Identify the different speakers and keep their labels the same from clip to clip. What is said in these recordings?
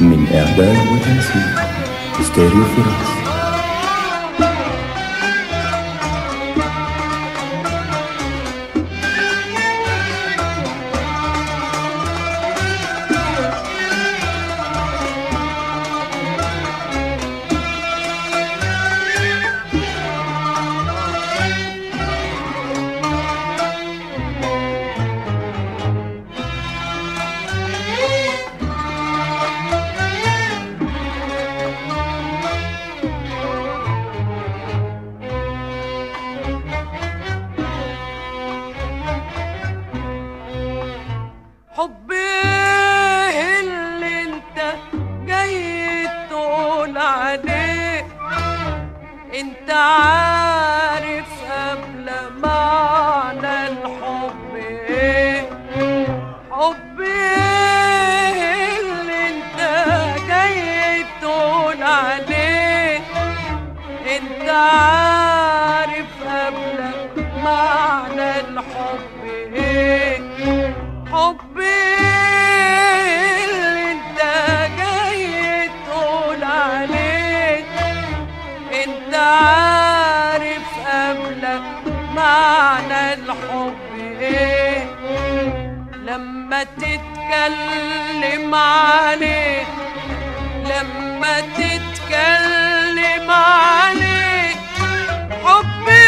Speaker 1: من إعداد وتنسيق ستيريو فراس
Speaker 2: حبي اللي انت جاي تقول عليه انت عارف قبل معنى الحب ايه حبي اللي انت جاي تقول عليه انت عارف قبل معنى الحب ايه حبي اللي انت جاي تقول عليه انت عارف قبل معنى الحب ايه لما تتكلم عليه لما تتكلم عليه حبي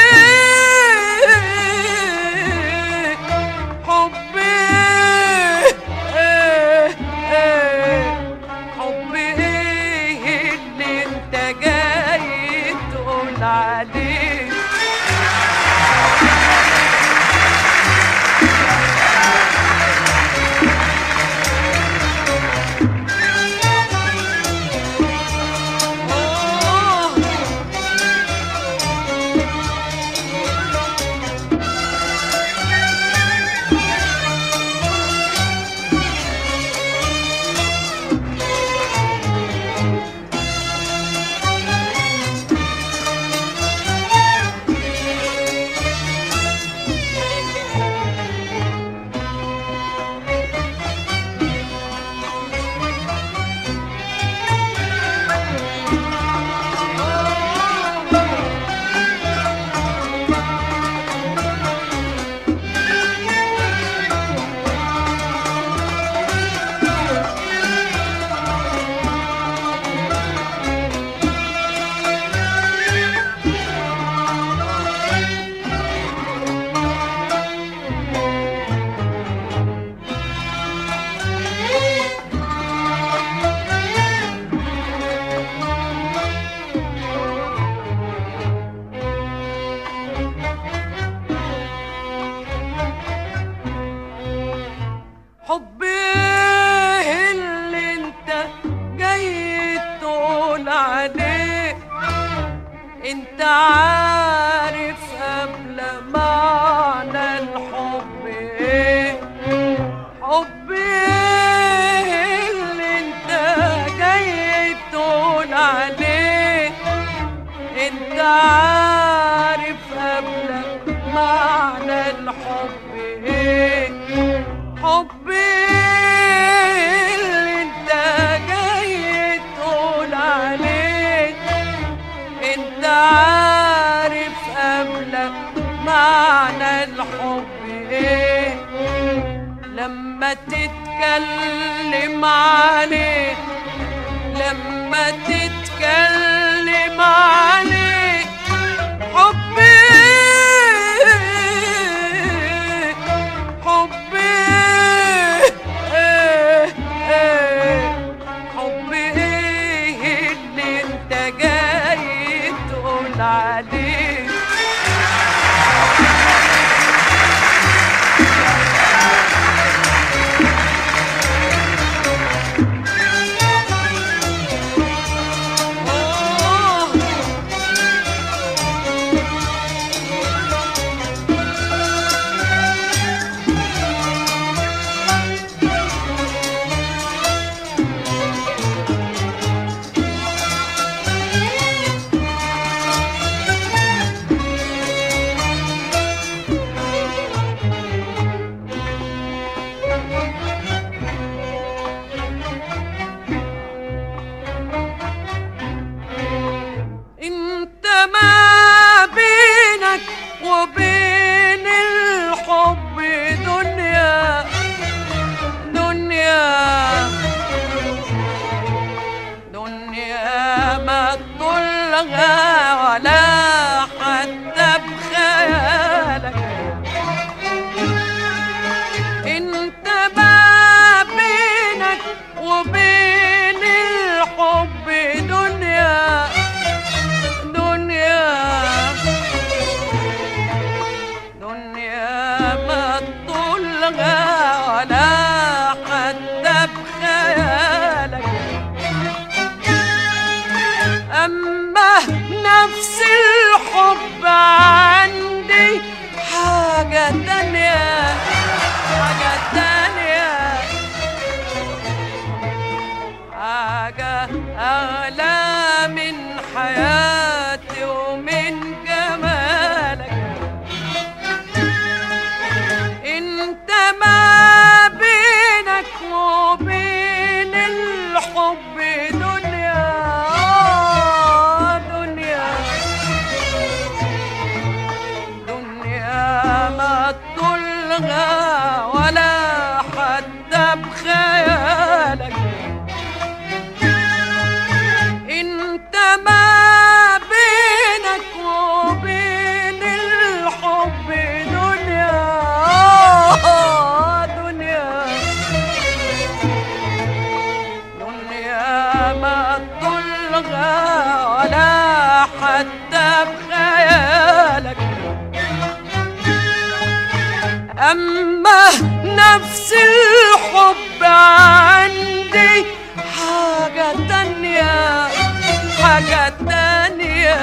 Speaker 2: حبي إيه إيه حبي إيه اللي انت جاي تقول عليه أوه حبي اللي انت جاي تقول عليه انت عارف قبل معنى الحب ايه حبي اللي انت جاي تقول عليه انت عارف قبل معنى الحب ايه حبي اللي انت جاي تقول عليه انت عارف قبل معنى الحب ايه لما تتكلم عليه لما تتكلم عليه حبي حبي إيه إيه حبي إيه اللي انت جاي تقول عليه أوه طولها ولا حتى بخيالك انت ما بينك وبين الحب دنيا دنيا دنيا ما طولها ولا حتى بخيالك أما نفس الحب عندي حاجة تانية حاجة تانية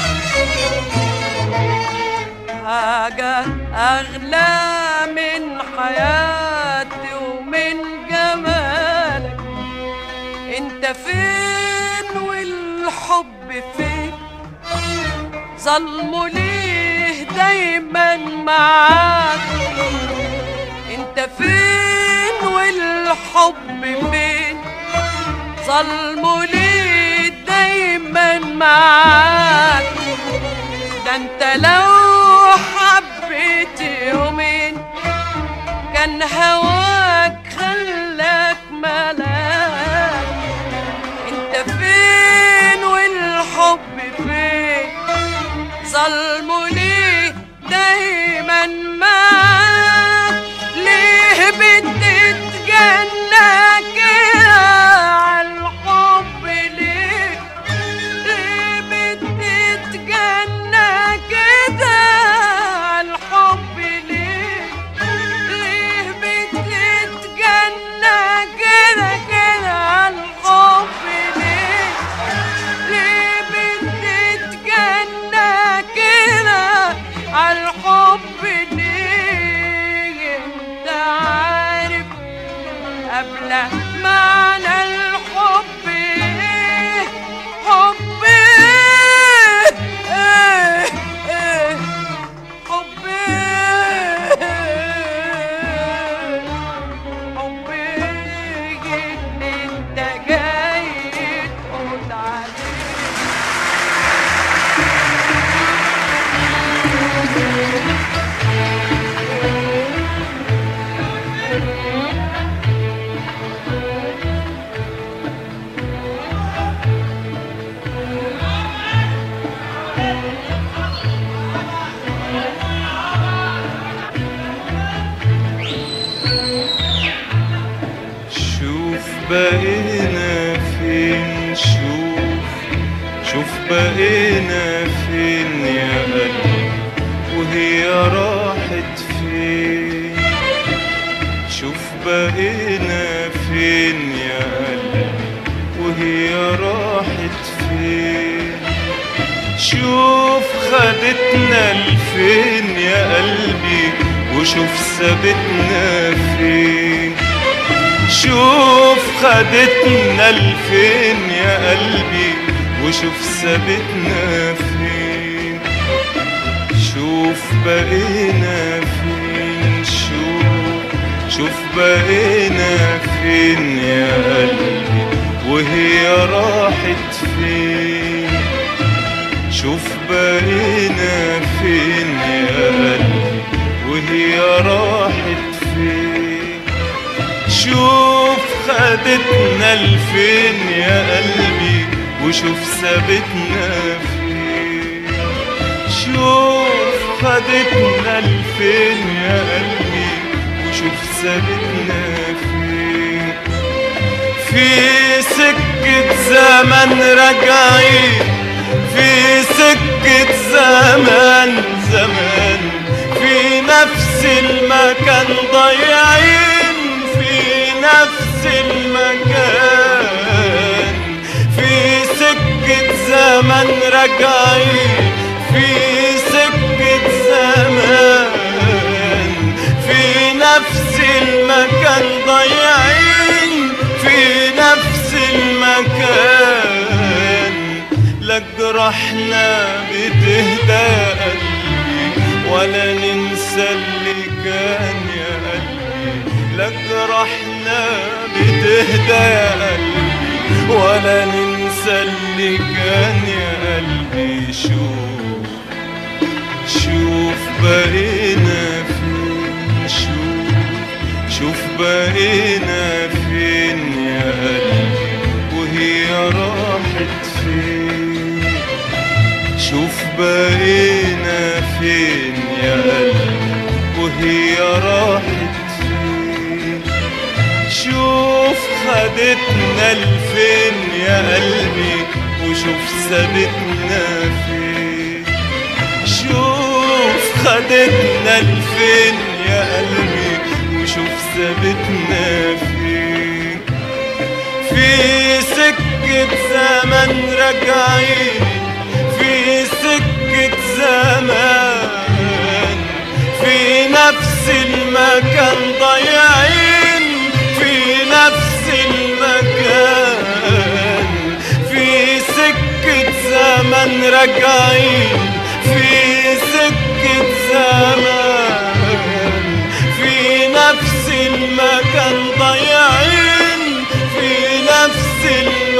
Speaker 2: حاجة أغلى من حياتي ومن جمالك انت فين والحب فين ظلمه ليه دايما معاك انت فين والحب فين ظلمه ليه دايما معاك ده انت لو حبيت يومين كان هواك خلاك ملاك انت فين والحب فين ظلمه ليه دايما معاك ليه بتتجنى كده عالحب ليه ليه بتتجنى كده عالحب ليه ليه بتتجنى كده كده عالحب ليه ليه بتتجنى كده عالحب ليه انت عارف قبل معنى الحب ايه حب ايه ايه ايه حب ايه حب ايه اللي انت جاي تقول عليه
Speaker 3: شوف بقينا فين شوف شوف بقينا فين يا قلبي وهي راحت فين شوف بقينا فين يا قلبي وهي راحت فين شوف خدتنا لفين يا قلبي وشوف سابتنا فين شوف خدتنا لفين يا قلبي وشوف سابتنا فين شوف بقينا فين شوف شوف بقينا فين يا قلبي وهي راحت فين شوف بقينا فين يا قلبي وهي راحت فين شوف خدتنا لفين يا قلبي وشوف سابتنا فين شوف خدتنا لفين يا قلبي وشوف سابتنا فين في سكة زمن راجعين في سكة زمان زمان في نفس المكان ضايعين في نفس المكان في سكة زمن راجعين في سكة زمان في نفس المكان ضايعين في نفس المكان لا جرحنا بتهدى قلبي ولا ننسى اللي كان يا قلبي لا جرحنا بتهدى يا قلبي ولا ننسى اللي كان يا قلبي شوف شوف بقينا فين فين يا قلبي وهي راحت فين شوف خدتنا لفين يا قلبي وشوف سابتنا فين شوف خدتنا لفين يا قلبي وشوف سابتنا فين في سكة زمن راجعين في سكة زمان في نفس المكان ضايعين في نفس المكان في سكة زمن راجعين في سكة زمان في نفس المكان ضايعين في نفس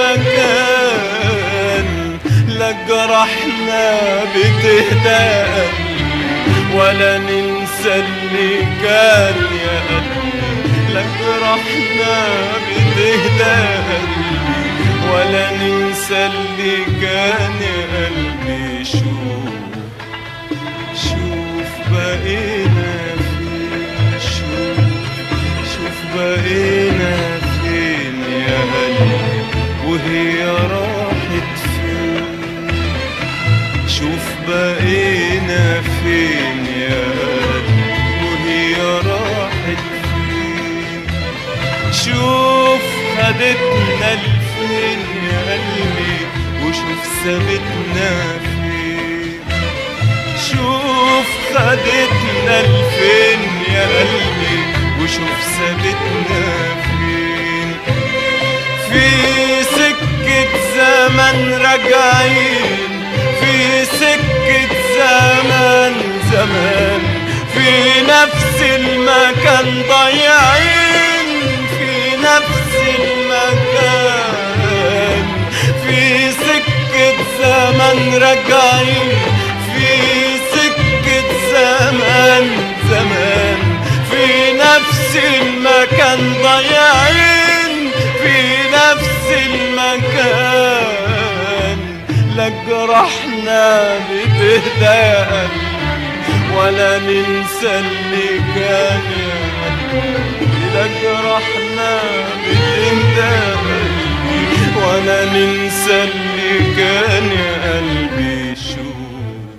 Speaker 3: المكان لا جرحنا بتهدى ولا ننسى اللي كان يا قلبي لا جرحنا بتهدى ولا ننسى اللي كان يا قلبي شوف شوف بقينا فين شوف شوف بقينا فين يا قلبي وهي راحت فين شوف بقينا فين يا قلبي وهي راحت فين شوف خدتنا لفين يا قلبي وشوف سابتنا فين شوف خدتنا لفين يا قلبي وشوف سابتنا فين في سكة زمن راجعين في سكة زمان زمان في نفس المكان ضايعين في نفس المكان في سكة زمن راجعين في سكة زمان زمان في نفس المكان ضايعين في نفس المكان لا جرحنا بتهدى ولا ننسى اللي كان يا قلبي لا جرحنا بتهدى ولا ننسى اللي كان يا قلبي شوف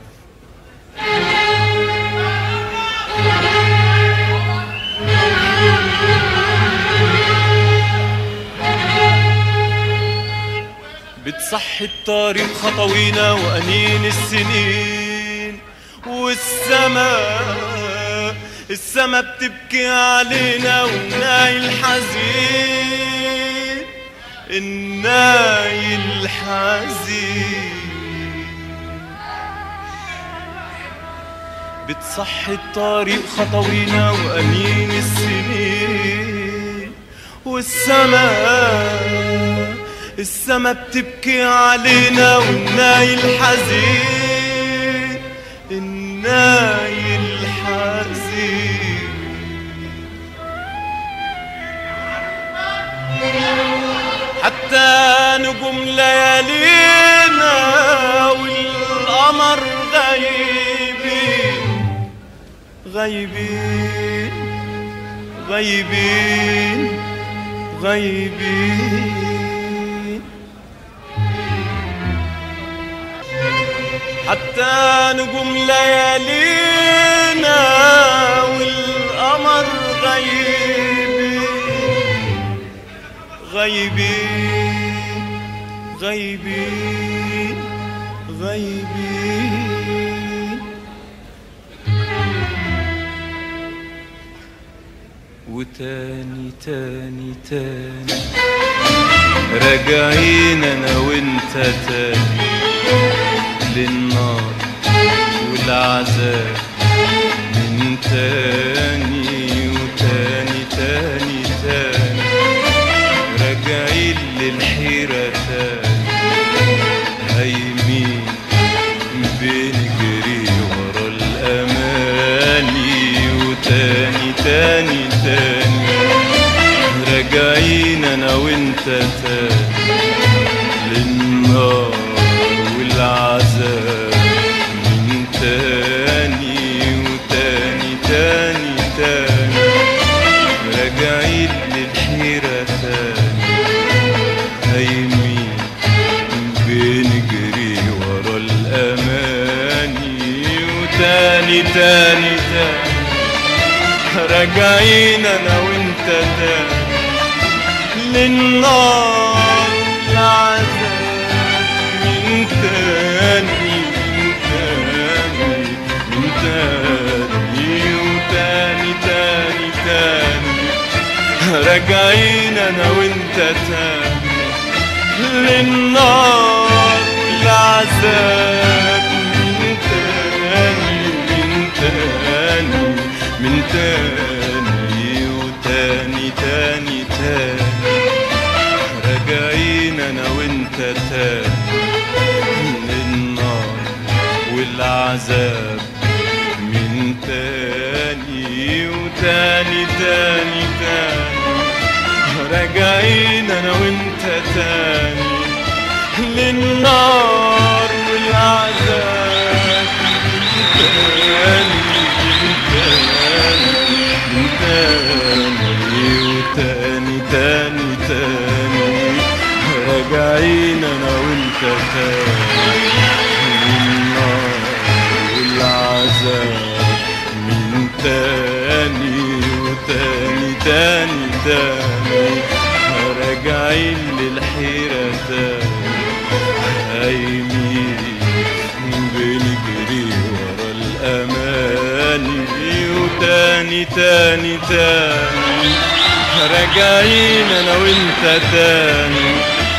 Speaker 3: بتصحي الطريق خطوينا وأنين السنين والسماء السما بتبكي علينا والناي الحزين الناي الحزين بتصحي الطريق خطوينا وأنين السنين والسماء السما بتبكي علينا والناي الحزين الناي الحزين حتى نجوم ليالينا والقمر غايبين غايبين غايبين غايبين حتى نجوم ليالينا والقمر غايبين غايبين غايبين غايبين وتاني تاني تاني راجعين انا وانت تاني للنار والعذاب من تاني وتاني تاني تاني راجعين للحيرة تاني هايمين بنجري ورا الأماني وتاني تاني تاني راجعين أنا وأنت تاني للنار والعذاب من تاني تاني تاني راجعين انا وانت تاني للنار العذاب من تاني من تاني من تاني وتاني تاني تاني راجعين انا وانت تاني للنار والعذاب من تاني من تاني من تاني وتاني تاني تاني راجعين انا وانت تاني للنار والعذاب من تاني وتاني تاني تاني راجعين انا وانت تاني للنار والعذاب من تاني من تاني من تاني وتاني تاني تاني راجعين انا وانت تاني للنار والعذاب من تاني وتاني تاني تاني راجعين للحيرة تاني هايمين بنجري ورا الأماني وتاني تاني تاني راجعين أنا وأنت تاني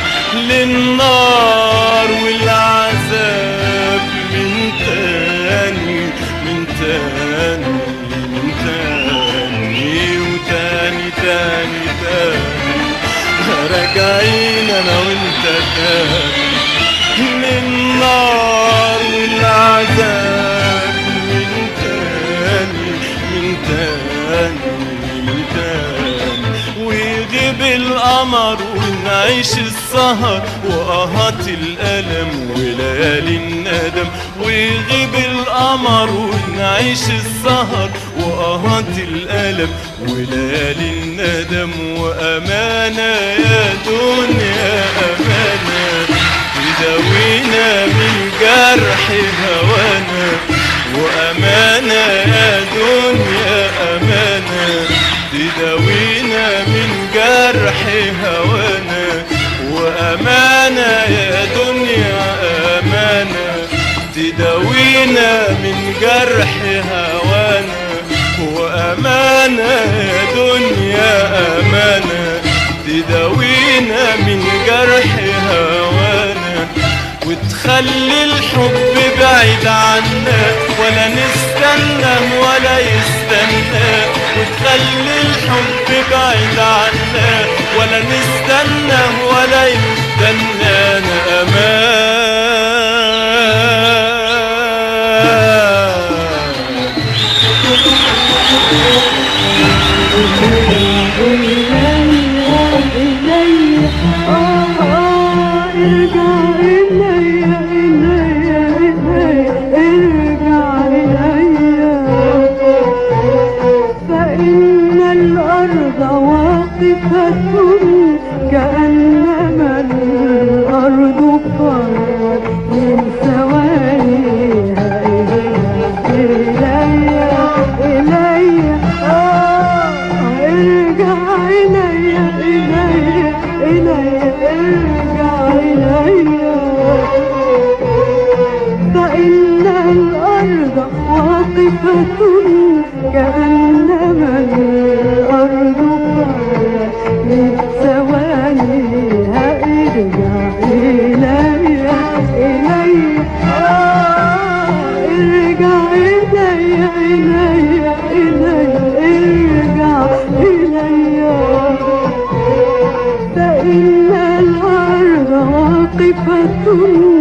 Speaker 3: للنار والعذاب من تاني من تاني من تاني وتاني تاني تاني راجعين انا وانت تاني للنار والعذاب من تاني من تاني من تاني ويغيب القمر ونعيش السهر وقهات الألم وليالي الندم ويغيب القمر ونعيش السهر وقهات الألم وليالي الندم وأمانة يا دنيا أمانة تداوينا من جرح هوانا وأمانة يا دنيا أمانة تداوينا من جرح هوانا وأمانة يا دنيا أمانة تداوينا من جرح هوانا وأمانة يا دنيا أمانة تداوينا من جرح هوانا وتخلي الحب بعيد عنا ولا نستنى ولا يستنى وتخلي الحب بعيد عنا ولا نستنى ولا يستنى أنا أمان
Speaker 4: فإن الأرض واقفة كأنما الأرض فرت من ثوانيها إلي إلي آه ارجع إلي إلي إلي ارجع إلي فإن الأرض واقفة كأنما الأرض فرت من ثوانيها ارجع إلي إلي آه ارجع إلي إلي إلي ارجع إلي فإن الأرض واقفة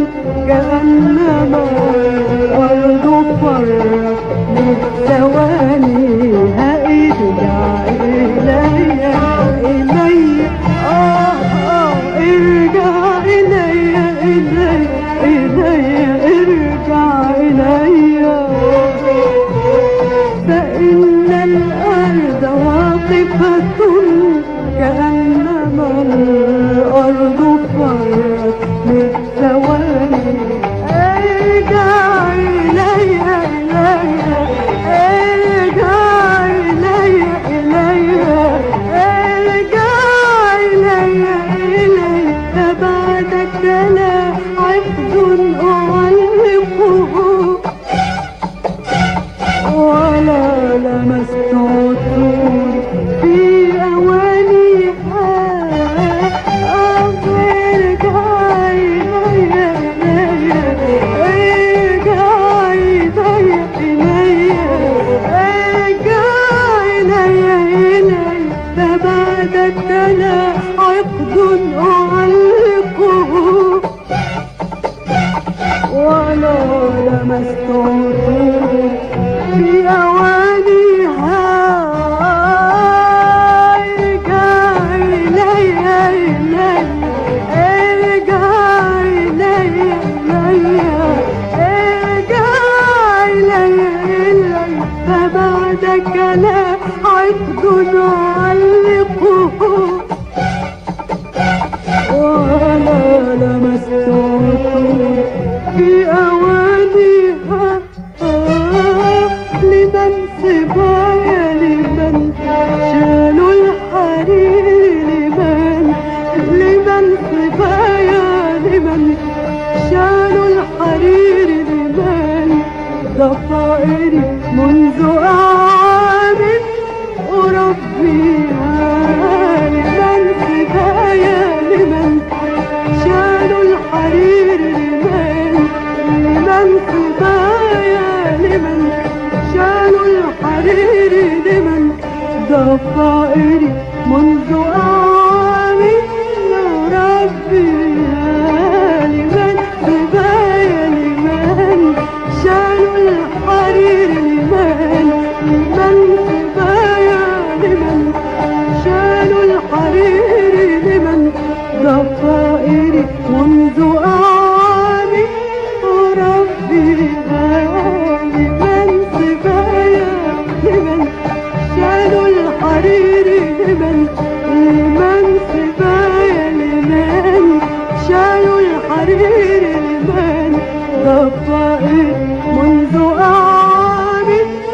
Speaker 4: كأنما الأرض فرت من ثوانيها ارجع إلي إلي آه آه ارجع إلي إلي إلي ارجع إلي فإن الأرض واقفة كأنما الأرض فرت من ثواني ارجع إلي إلي لمست عطوري في أوانيها ارجعي إليا إليا ارجعي إليا ارجعي إليا إليا فبعدك لا عقد أعلقه ولا لمست عطور في أوانيها ارجع إلي إلي ارجع إلي إلي ارجع إلي إلي فبعدك لا عقد أعلقه ولا لمست عطور في أوانيها آه لمن سبايا لمن شالوا الحرير لمن لمن سبايا لمن شالوا الحرير لمن ضفائري منذ أعوام أربيها لمن سبايا لمن شالوا الحرير لمن لمن سبايا لمن شالوا الحرير لمن ضفائري منذ أعوام ربيها لمن سبايا لمن شالوا الحرير لمن لمن سبايا لمن شالوا الحرير لمن ضفائري منذ أعوام ربيها لمن سبايا لمن شالوا الحرير لمن لمن سبايا لمن شالوا الحرير لمن ضفائر منذ أعوام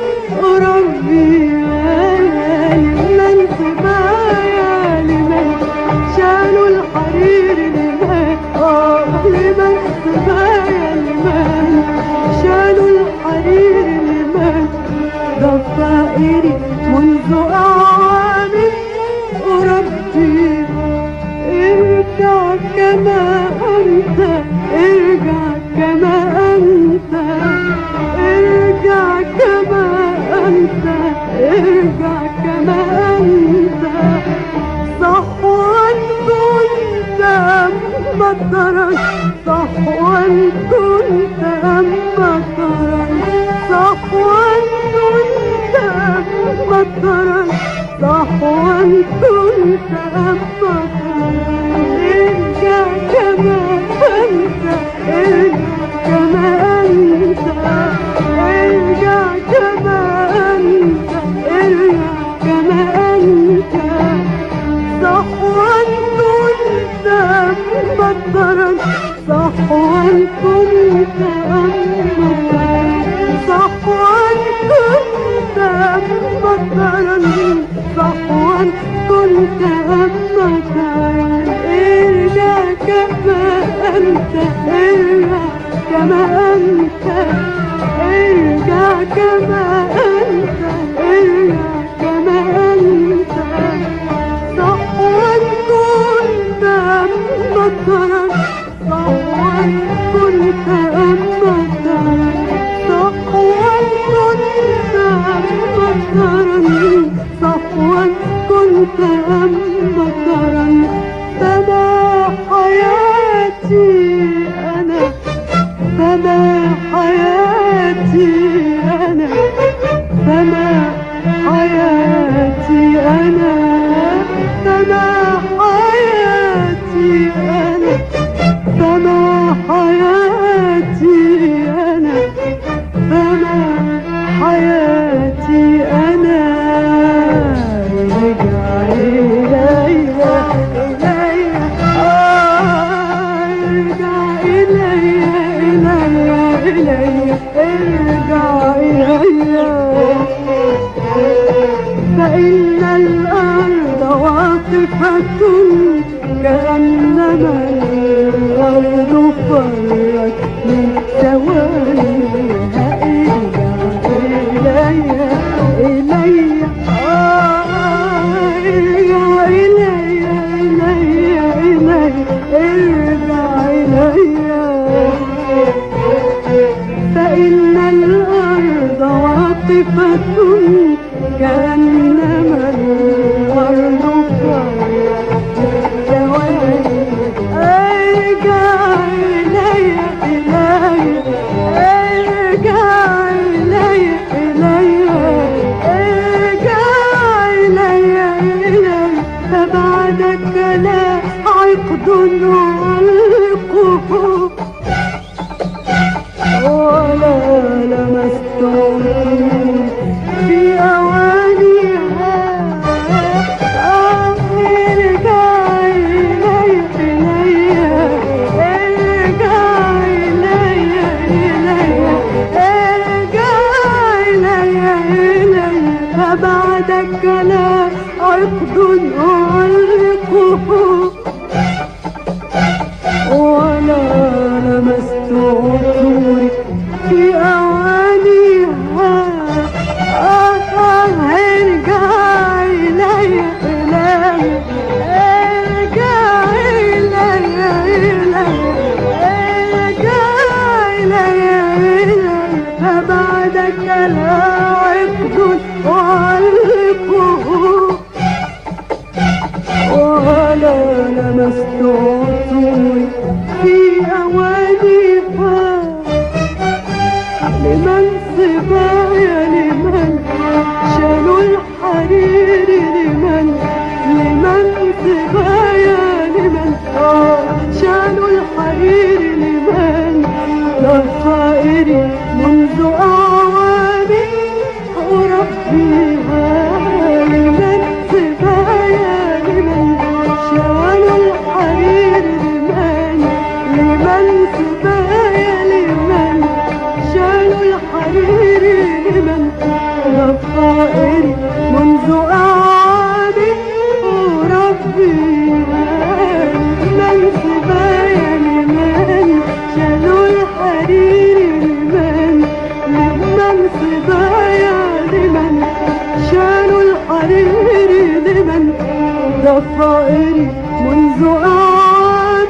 Speaker 4: ربيها لمن سبايا لمن شالوا الحرير لمن آه لمن سبايا لمن شالوا الحرير لمن ضفائري منذ أعوام أربي ارجع كما أنت ارجع كما أنت ارجع كما أنت ارجع كما أنت صحوا كنت مطرا صحوا كنت مطرا صحوا كنت مطرا صحوا كنت مطرا ارجع كما أنت ارجع كما أنت ارجع كما أنت ارجع كما أنت صحوا كنت مطرا صحوا كنت مطرا صحوا كنت مطرا صحوا كنت مطرا ارجع كما أنت ارجع كما أنت ارجع كما أنت ارجع كما أنت صحوا كنت مطرا صحوا كنت مطرا صحوا كنت مطرا صحوا كنت مطرا فما حياتي أنا فما حياتي أنا فما حياتي أنا فما حياتي أنا فما حياتي أنا فما حياتي أنا ارجع إليها إليها آه، ارجع إليها إليها إليها ارجع إليها فإن الأرض واقفة كأنما الأرض فرت من ثوانيها ارجع إليها إليها كأنما الأرض فرت ثواني ارجع إلي إلي ارجع إلي إلي ارجع إلي إلي فبعدك لا عقد ألقه ولا لمست في أوانيها ارجع إلي إلي ارجع إلي إلي ارجع إلي إلي فبعدك لا عقد أعلقه ولا لمست عطوري في أوانيها آه آه ارجع إلي إلي ارجع إلي إلي ارجع إلي إلي فبعدك لا عقد أعلقه ولا لمست عطوري في أوانيها لمن سبايا لمن شالوا الحرير لمن لمن سبايا لمن آه شالوا الحرير لمن ضفائري منذ أعوام أربيها لمن سبايا لمن شالوا الحرير لمن لمن سبايا لمن شالوا الحرير لمن ضفائري منذ أعوام أربيها لمن سبايا لمن شالوا الحرير لمن لمن سبايا لمن شالوا الحرير لمن ضفائري منذ أعوام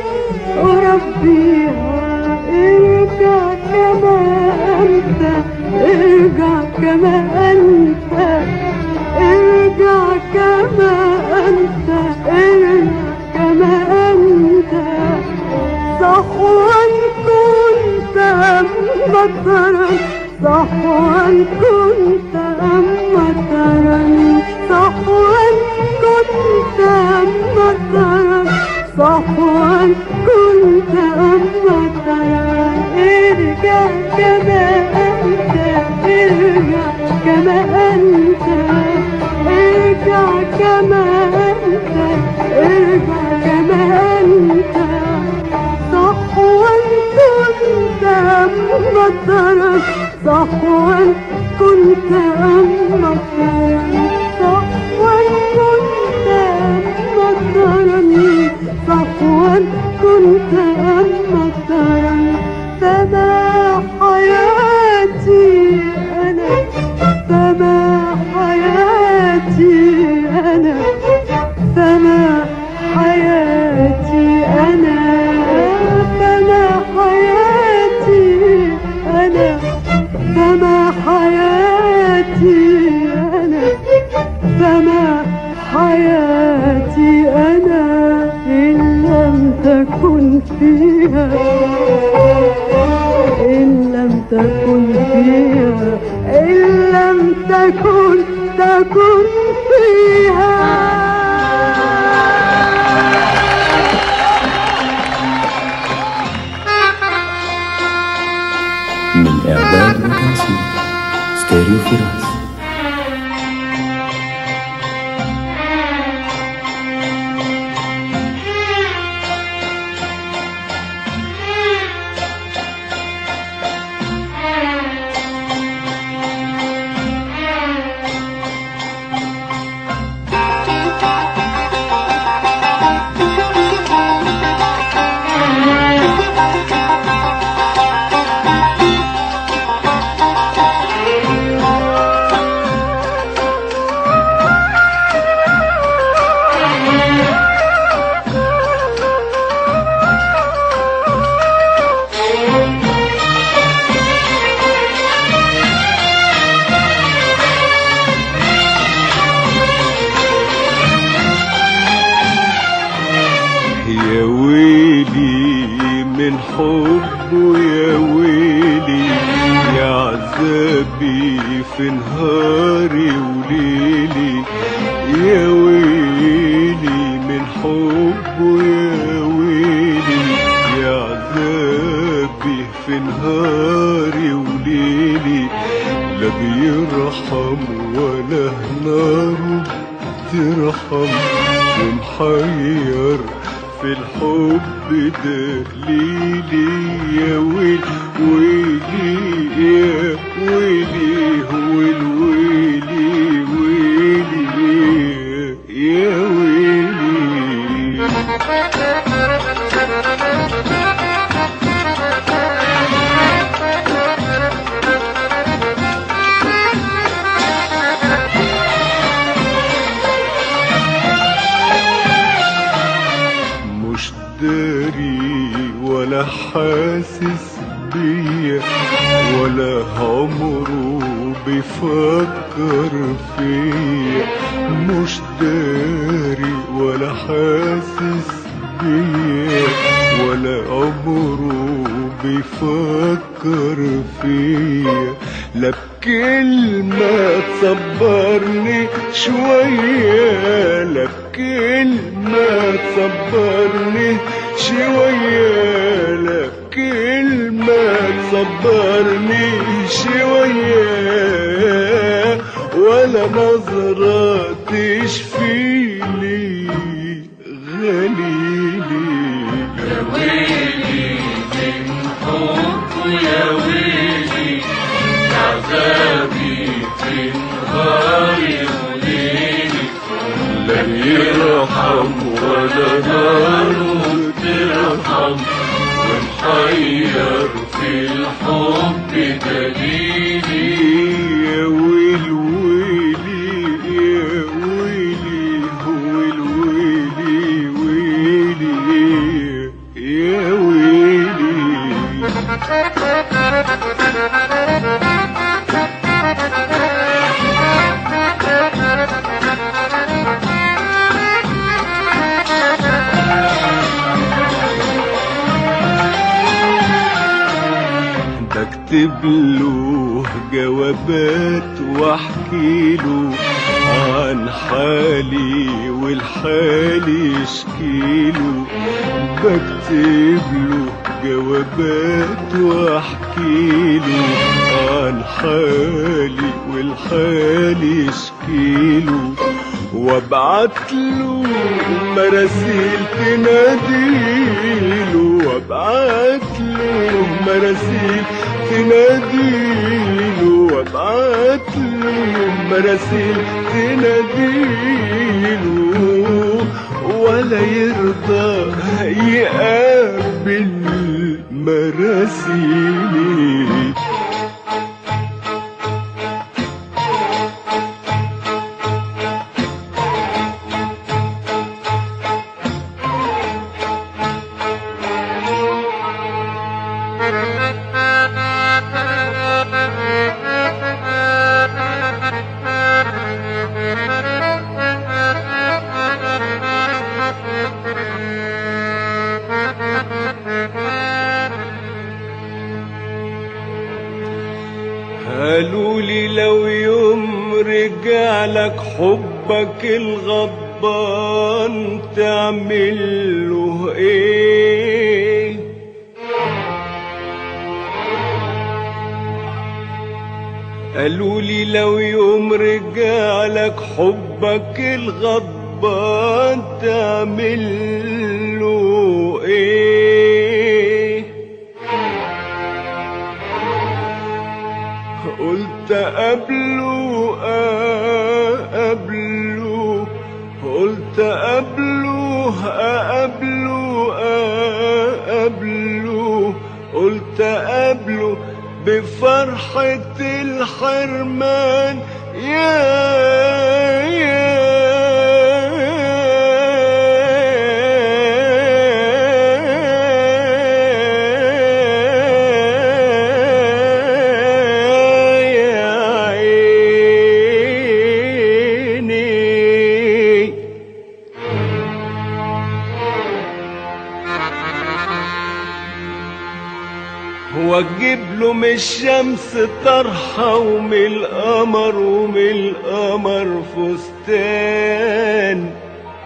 Speaker 4: أربيها ارجع كما أنت ارجع كما أنت ارجع كما أنت ارجع كما أنت صحوا كنت أم مطرا صحوا كنت أم مطرا صحوا كنت أم مطرا صحوا كنت أم مطرا ارجع كما أنت ارجع كما أنت ارجع كما أنت ارجع كما أنت صحوا كنت أم مطرا صحوا كنت أم مطرا صحوا كنت أم مطرا صحوا كنت أم مطرا فما حياتي أنا فما حياتي أنا فما حياتي أنا فما حياتي أنا فما حياتي أنا فما حياتي أنا إن لم تكن فيها إن لم تكن فيها إن لم تكن تكن فيها
Speaker 1: من إعداد وتنسيق ستيريو فراس
Speaker 2: Thank
Speaker 3: في نهاري وليلي يا ويلي من حبه يا ويلي يا عذابي في نهاري وليلي لا بيرحم ولا ناره ترحم ومحير في الحب دليلي يا ويل ويلي يا ويلي هو الويلي ويلي يا ويلي مش داري ولا حاسس بيا ولا عمره بيفكر فيا مش داري ولا حاسس بيا ولا عمره بيفكر فيا لا بكلمة تصبرني شوية لا بكلمة تصبرني شوية لا بكلمة تصبرني شوية ولا نظرة تشفيلي غليلي لا يرحم ولا نار ترحم ونحير في الحب دليلي يا ويل ويلي يا ويلي هو الويلي ويلي يا ويلي بكتب له جوابات واحكي له عن حالي والحال يشكي له بكتب له جوابات واحكي له عن حالي والحال يشكي له وابعت له مراسيل تناديله وابعت له مراسيل تناديله وابعت له مراسيل تناديله ولا يرضى يقابل مراسيلي قالوا لي لو يوم رجع لك حبك الغضبان تعمل له ايه قالوا لي لو يوم رجع لك حبك الغضبان تعمل له ايه قلت قبله قبله قلت قبله قبله قبله قلت قبله بفرحة الحرمان يا يا عيني واجيب له له من الشمس طرحة ومن القمر ومن القمر فستان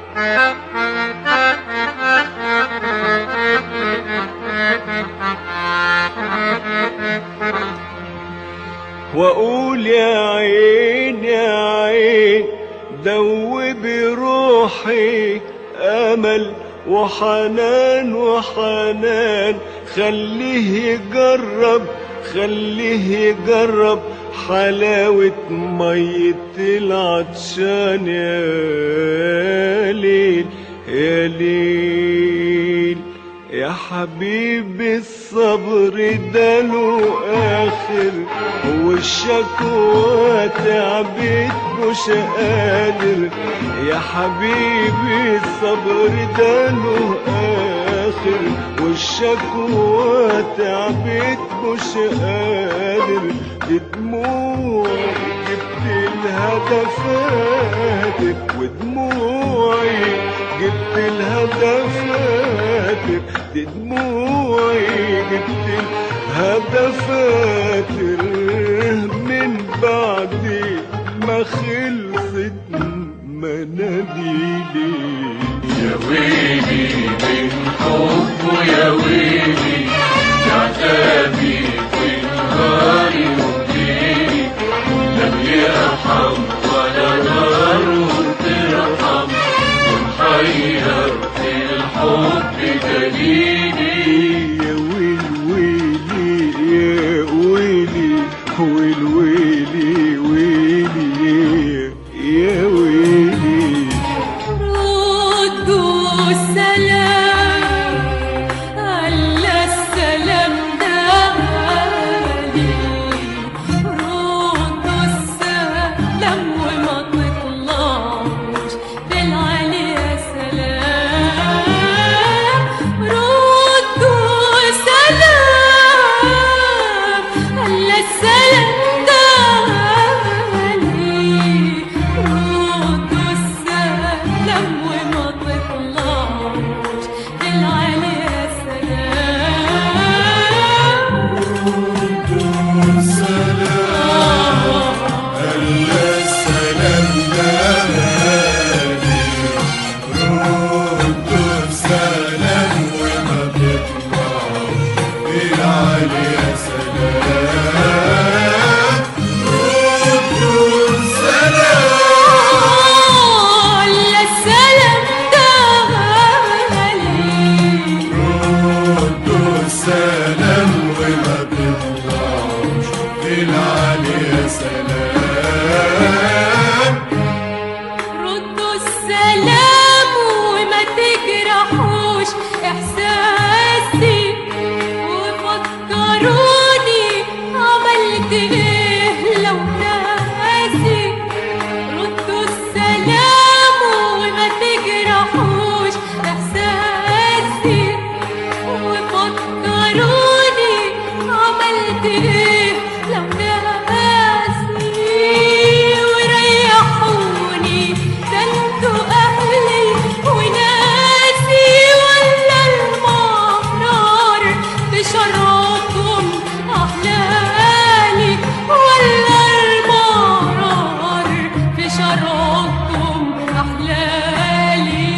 Speaker 3: واقول يا عين يا عين دوبي روحي امل وحنان وحنان خليه يجرب خليه يجرب حلاوة مية العطشان يا ليل يا ليل يا حبيبي الصبر ده له آخر والشكوى تعبت مش قادر يا حبيبي الصبر ده له آخر والشكوى تعبت مش قادر دموع جبت الهدفات ودموعي جبت الهدفات دي دموعي جبت الهدفات من بعد ما خلصت مناديلي
Speaker 5: يا ويلي من حبه يا ويلي يا عذابي في نهاري وليلي لم يرحم ولا ناره ترحم ومحير في الحب دليلي
Speaker 3: يا ويل ويلي يا ويلي ويل ويلي ويلي يا ويلي
Speaker 6: ردوا السلام على السلام دالي ردوا السلام وما تطلعوش بالعلي يا سلام ردوا السلام على السلام دالي ردوا السلام وما تطلعوش بالعلي يا سلام على السلام دالي
Speaker 5: سلام وما بيطلعوش بالعالي يا سلام
Speaker 6: ردوا السلام وما تجرحوش احساسي وفكروني عملت ايه لو ناسي ردوا السلام وما تجرحوش احساسي وفكروني عملت ايه لو ناسي وريحوني ده انتوا اهلي وناسي ولا المهرار بشرفكم احلالي ولا المهرار في شرفكم احلالي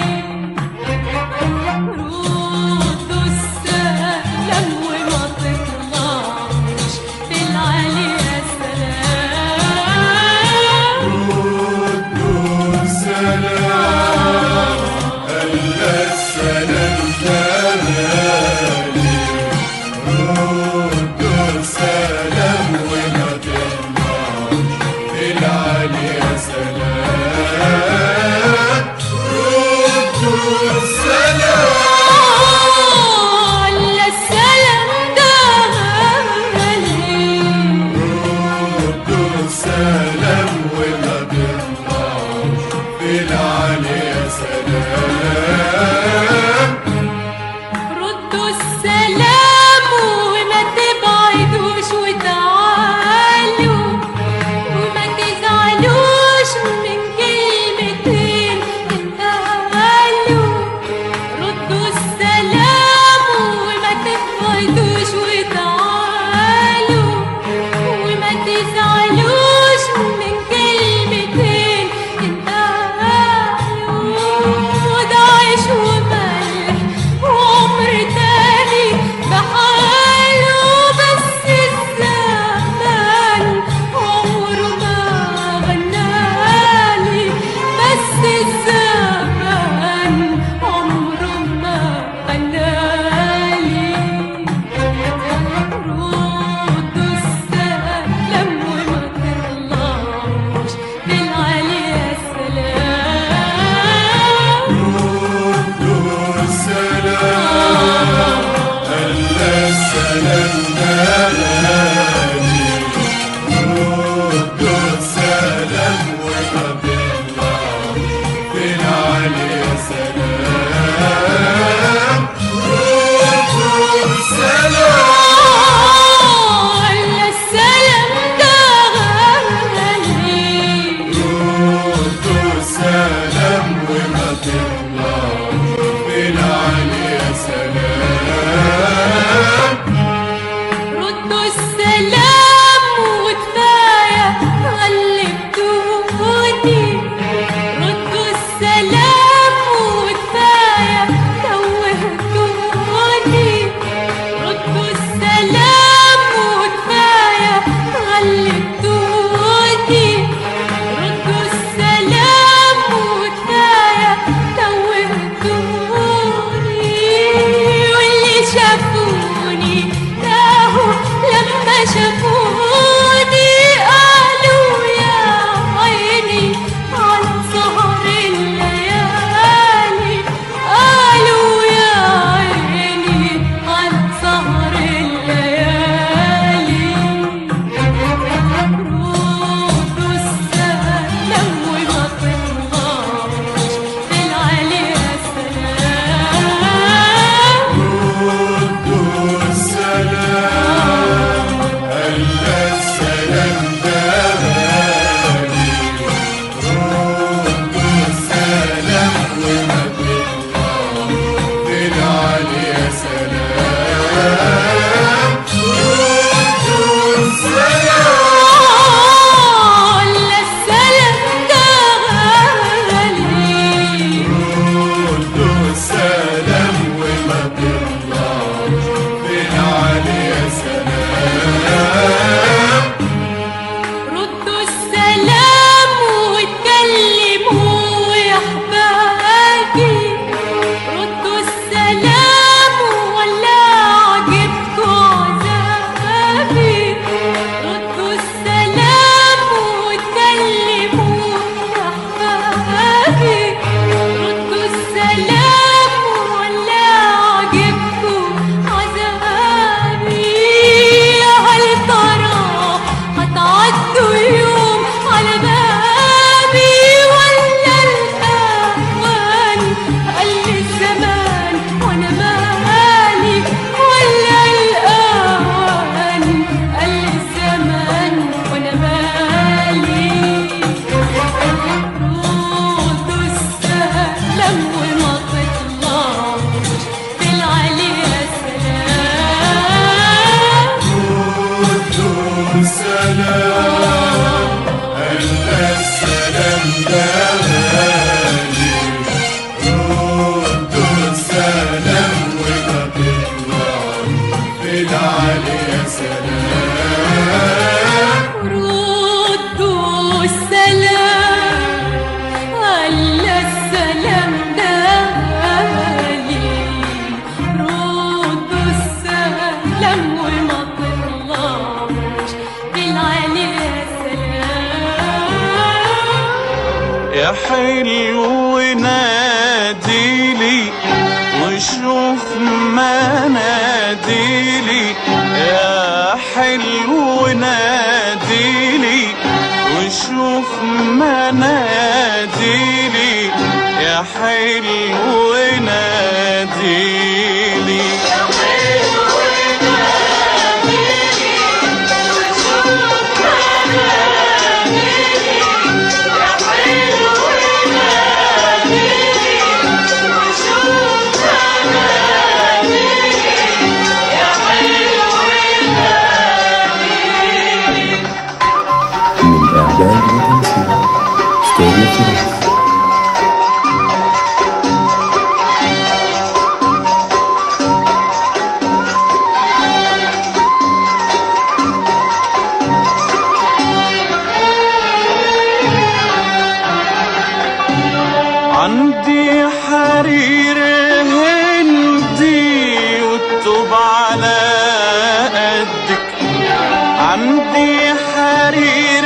Speaker 6: ردوا السلام وما تطلعوش بالعلي يا سلام
Speaker 5: سلام ألا السلام دلالي رد السلام وما تطلعوش بالعالي يا سلام رد السلام
Speaker 6: على السلام دالي
Speaker 5: رد السلام وما تطلعوش بالعالي يا سلام
Speaker 6: ردوا السلام وما تبعدوش وتعالوا وما تزعلوش من
Speaker 5: وما بيطلعش في العالي يا سلام ردوا السلام
Speaker 6: ولا السلام ده غالي
Speaker 5: ردوا السلام وما تطلعش في العالي يا سلام
Speaker 6: ردوا السلام وكفاية غلبتوني ردوا السلام وكفاية توهتوني ردوا السلام وكفاية غلبتوني ردوا السلام وكفاية توهتوني واللي شافوني تاهوا لما شافوني قالوا يا عيني على سهر الليالي قالوا يا عيني على سهر الليالي ردوا السلام وما تطلعش في العالي يا سلام
Speaker 5: ردوا السلام هلا السلام ده غالي ردوا السلام وما تطلعش في العالي يا سلام ردوا السلام
Speaker 6: ولا السلام ده غالي
Speaker 5: ردوا السلام وما تطلعش في العالي يا سلام
Speaker 6: ردوا السلام واتكلموا يا احبابي ردوا السلام ولا عجبكوا عذابي ردوا السلام واتكلموا يا احبابي ردوا السلام ولا عجبكوا عذابي هل ترى هتعدوا يوم على بابي ولا الأوان قال لي الزمان وأنا مالي ولا الأوان قال لي الزمان وأنا مالي ردوا السلام وما تطلعش في العلي يا سلام
Speaker 5: ردوا السلام هلا السلام ده غالي ردوا السلام وما تطلعش في العالي يا سلام
Speaker 6: ردوا السلام هلا السلام ده غالي ردوا السلام وما تطلعش بالعلي يا سلام
Speaker 3: يا حلو ناديلي وشوف مناديلي يا حلو ناديلي وشوف مناديلي يا حلو ناديلي
Speaker 1: من إعداد وتمثيل ستوري فيلمز
Speaker 3: عندي حرير هندي والطوب على قدك عندي حرير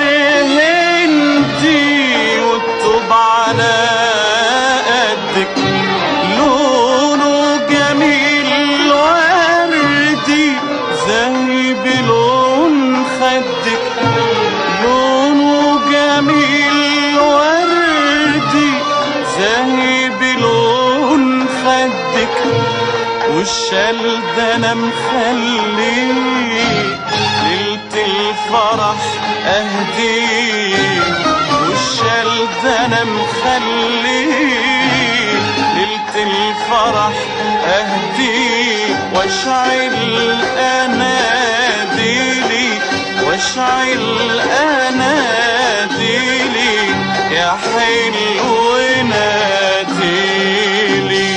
Speaker 3: هندي والطوب على قدك لونه جميل وردي زي بلون خدك لونه جميل والشال ده انا مخليه ليلة الفرح اهديه والشال ده انا مخليه ليلة الفرح اهديه واشعل اناديلي واشعل اناديلي يا حلو ناديلي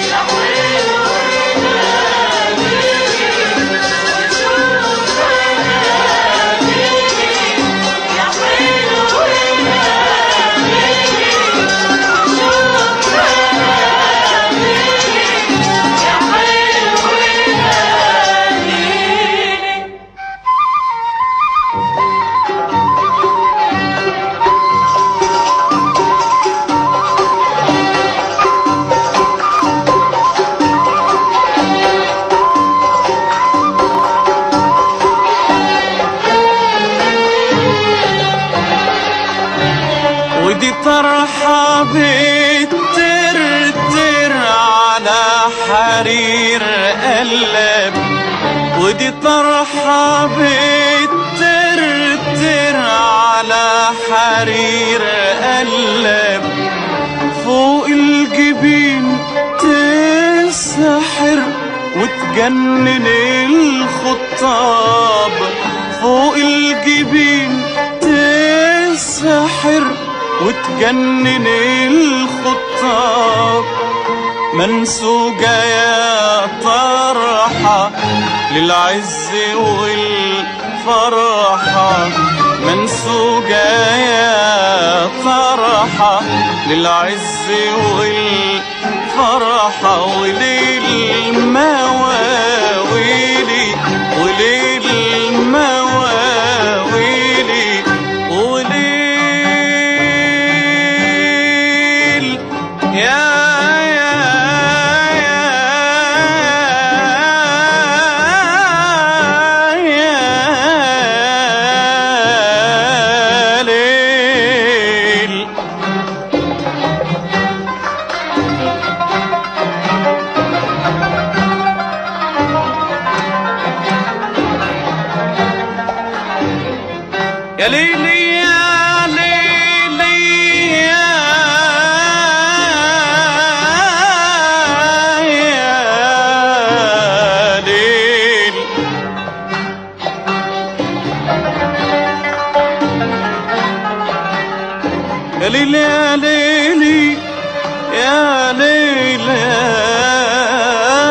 Speaker 3: ودي طرحة بترتر على حرير قلب ودي طرحة بترتر على حرير قلب فوق الجبين تسحر وتجنن الخطاب فوق الجبين تسحر وتجنن الخطاب منسوجة يا طرحة للعز والفرحة منسوجة يا طرحة للعز والفرحة وللمواويل وللمواويل وليل يا يا يا ليل يا ليلي يا ليلي يا يا ليل يا ليلي يا ليلي يا ليلي يا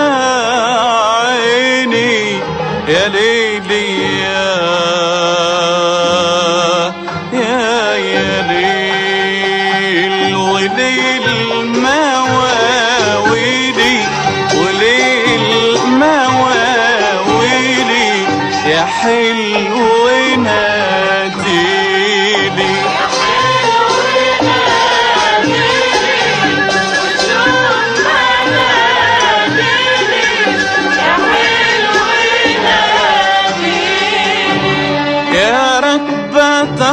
Speaker 3: عيني يا ليلي يا يا يا ليل وليل مواويلي وليل مواويلي يا حلو ناديلي يا ركبة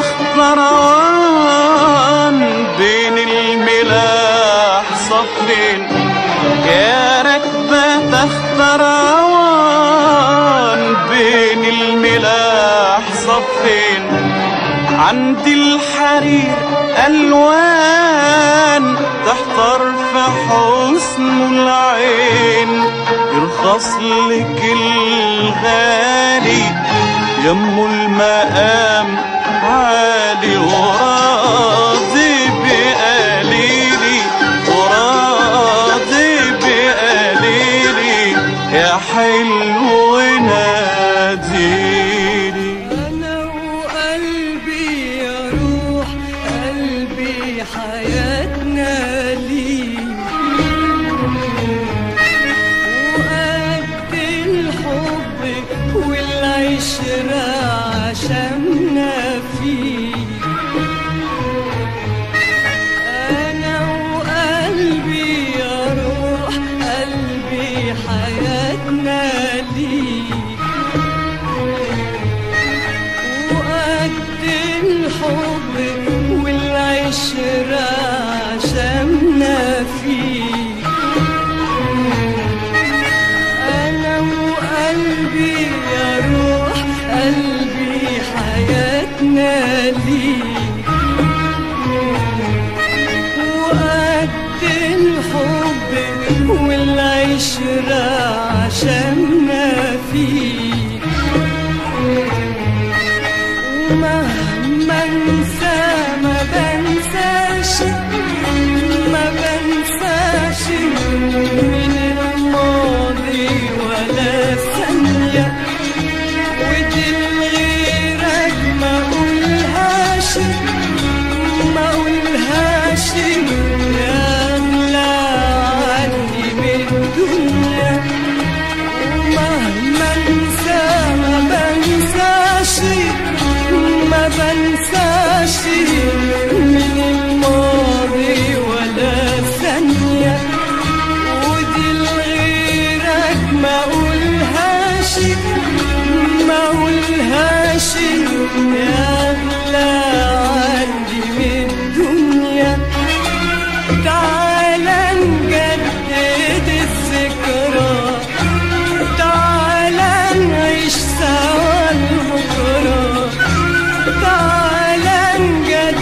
Speaker 3: اختروان بين الملاح صفين يا ركبة اختروان بين الملاح صفين عند الحرير ألوان تحتر في حسن العين يرخص لك الغالي يم المقام عالي وراضي بقليلي وراضي بقليلي يا حلو ناديلي
Speaker 4: أنا وقلبي يا روح قلبي حياتنا ليك وقد الحب والعشرة عشمنا فيك أنا وقلبي يا روح قلبي حياتنا ليك وقد الحب والعشرة عشمنا فيك شمنا فيك ومهما انسى ما بنساش ما بنساش من الماضي ولا ثانية ودي لغيرك ما اقولهاش ما اقولهاش يا اغلى عني من الدنيا ومهما انسى ما بنساش ما بنساش من الماضي ولا ثانية ودي لغيرك ما اقولهاش ما اقولهاش يا اغلى عندي من الدنيا تعالى نجدد الذكرى تعالى نعيش سوا لبكرة تعالى نجدد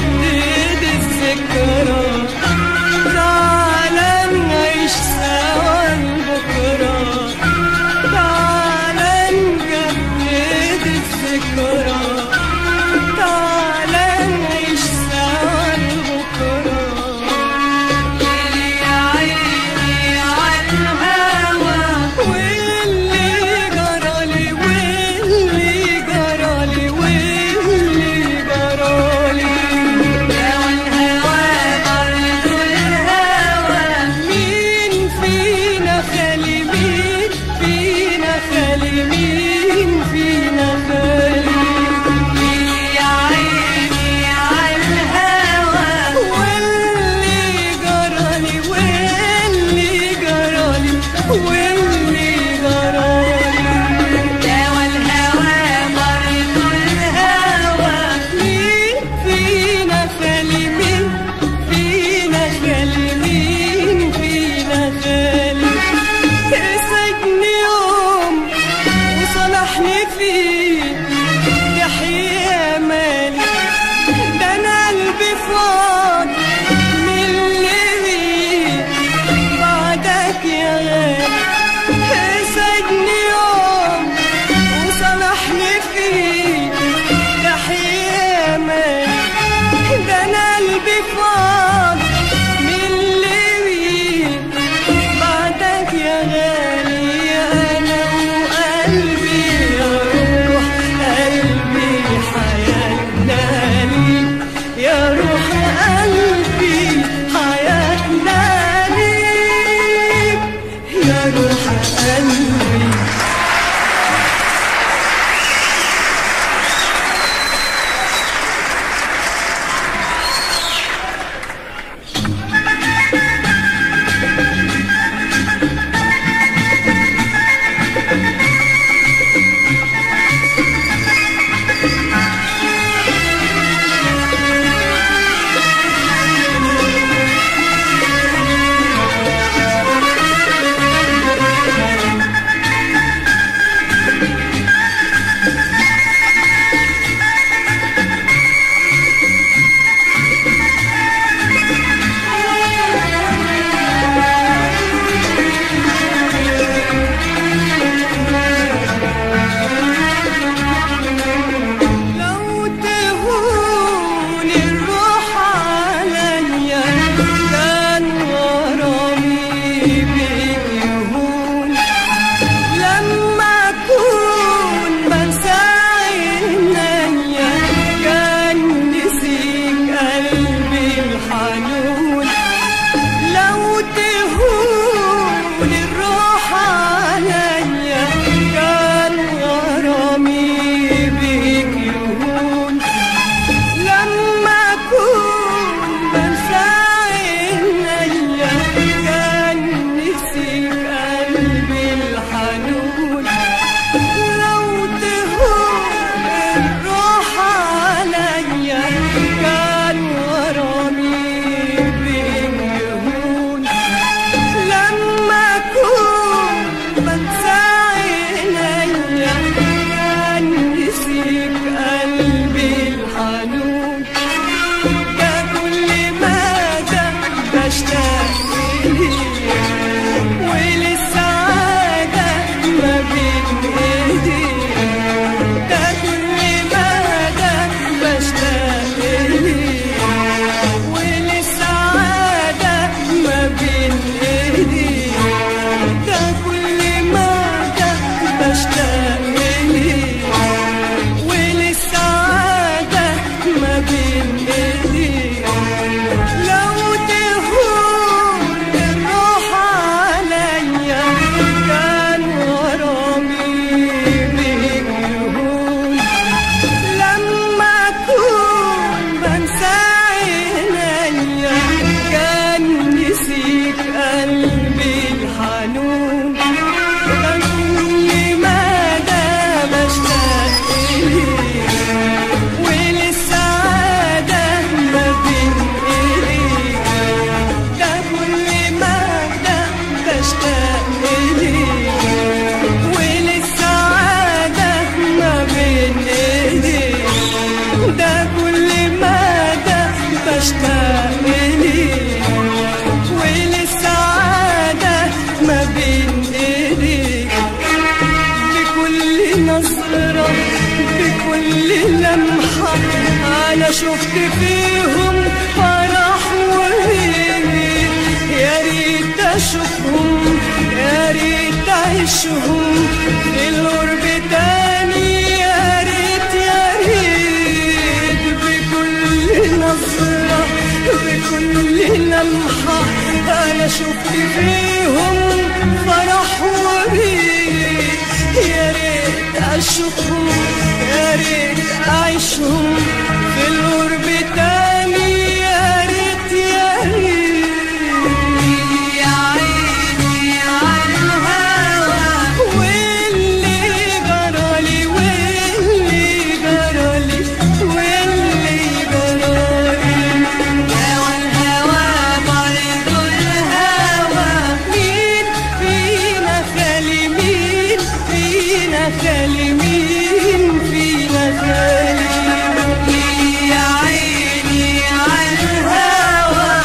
Speaker 4: شفت فيهم فرح وهيج يا ريت اشوفهم يا ريت اعيشهم في القرب تاني يا ريت يا ريت بكل نظرة بكل لمحة أنا شفت فيهم فرح وهيج يا ريت أشوفهم يا ريت أعيشهم في القرب تاني يا ريت يا ريت يا عيني على الهوى واللي جرالي واللي جرالي واللي جرالي هوى الهوى برضو الهوى مين فينا خالي مين فينا خالي مين فينا خالي يا عيني على الهوى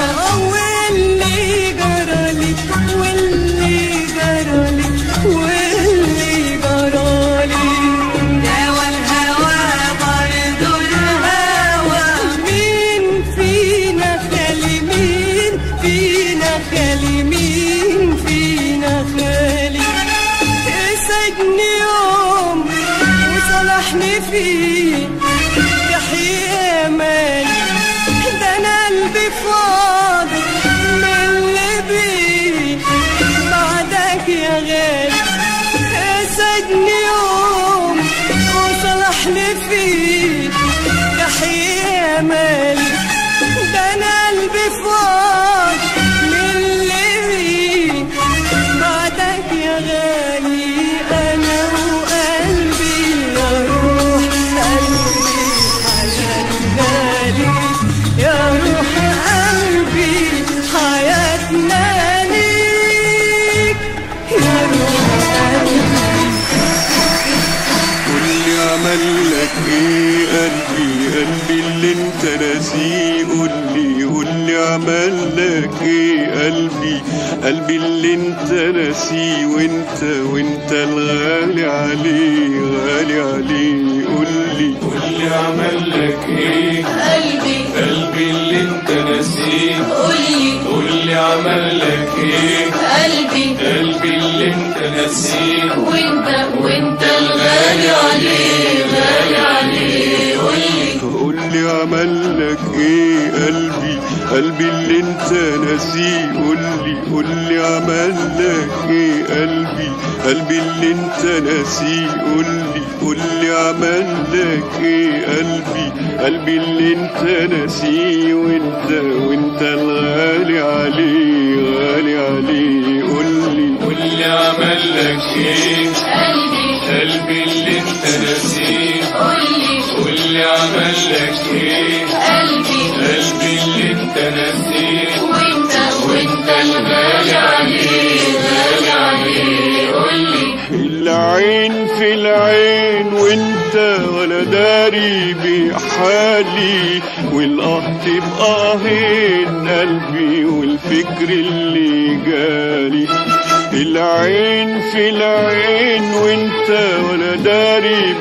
Speaker 4: واللي جرالي واللي جرالي واللي جرالي هوى الهوى برضو الهوى مين فينا خالي مين فينا خالي مين فينا خالي سجني يوم وصلحني فيه يحيى مالي ده انا قلبي فاضي من اللي بيه بعدك يا غالي سجني يوم وصلحني فيه يحيى مالي ده انا قلبي فاضي من اللي بيه بعدك يا غالي انا وقلبي يا روح قلبي حياتنا ليك يا روح قلبي حياتنا ليك يا روح قلبي
Speaker 3: قولي عمل لك ايه قلبي قلبي اللي انت ناسيه قولي قولي عمل لك ايه قلبي قلبي اللي انت ناسيه وانت وانت الغالي عليه غالي عليه قولي
Speaker 5: قولي عمل لك ايه
Speaker 6: قلبي
Speaker 5: قلبي اللي انت ناسيه
Speaker 6: قولي
Speaker 5: قولي عمل لك ايه
Speaker 6: قلبي
Speaker 5: قلبي اللي انت ناسيه
Speaker 6: وانت وانت الغالي عليه غالي عليه قولي
Speaker 3: قولي عمل لك ايه قلبي قلبي اللي انت ناسيه قولي قولي عمل لك ايه قلبي قلبي اللي انت ناسيه قولي قولي عمل لك ايه قلبي قلبي اللي انت ناسيه وانت وانت الغالي عليه غالي عليه قولي
Speaker 5: قولي عمل لك ايه
Speaker 6: قلبي
Speaker 5: قلبي اللي انت ناسيه
Speaker 6: قولي
Speaker 5: قولي عمل لك ايه
Speaker 6: قلبي
Speaker 5: قلبي اللي انت ناسيه
Speaker 6: وانت وانت الغالي عليه غالي عليه قولي
Speaker 3: العين في العين وانت ولا داري بحالي والقهط بقاهين قلبي والفكر اللي جالي العين في العين وانت ولا داري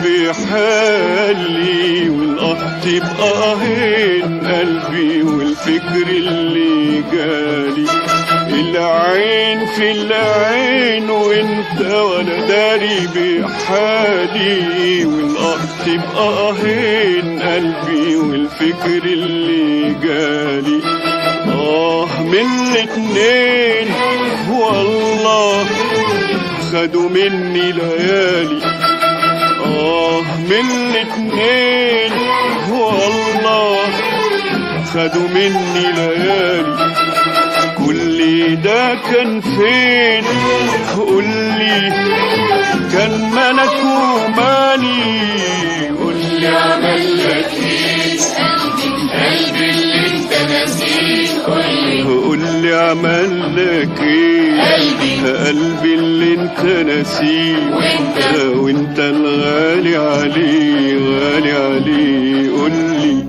Speaker 3: بحالي والقهط بقاهين قلبي والفكر اللي جالي العين في العين وانت وانا داري بحالي والقط بقاهين قلبي والفكر اللي جالي اه من الاتنين والله خدوا مني ليالي اه من الاتنين والله خدوا مني ليالي كل ده كان فين قولي كان ملك ومالي قولي عمل لك ايه
Speaker 6: قلبي اللي انت ناسيه قولي
Speaker 3: قولي عمل لك ايه
Speaker 6: قلبي
Speaker 3: قلبي اللي انت ناسيه
Speaker 6: وانت
Speaker 3: وانت الغالي عليه غالي عليه قولي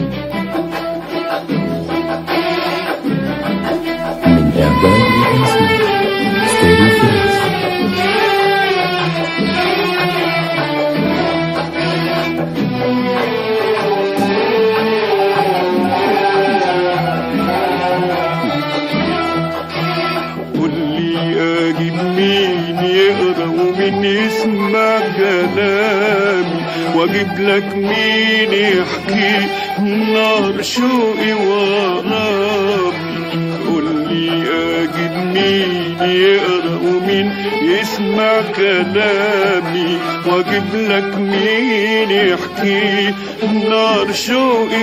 Speaker 1: من إعداد وتنسيق ستيريو فيلمز
Speaker 3: ومين يسمع كلامي واجيب لك مين يحكي نار شوقي ورامي قول لي اجيب مين يقرا ومين يسمع كلامي واجيب لك مين يحكي نار شوقي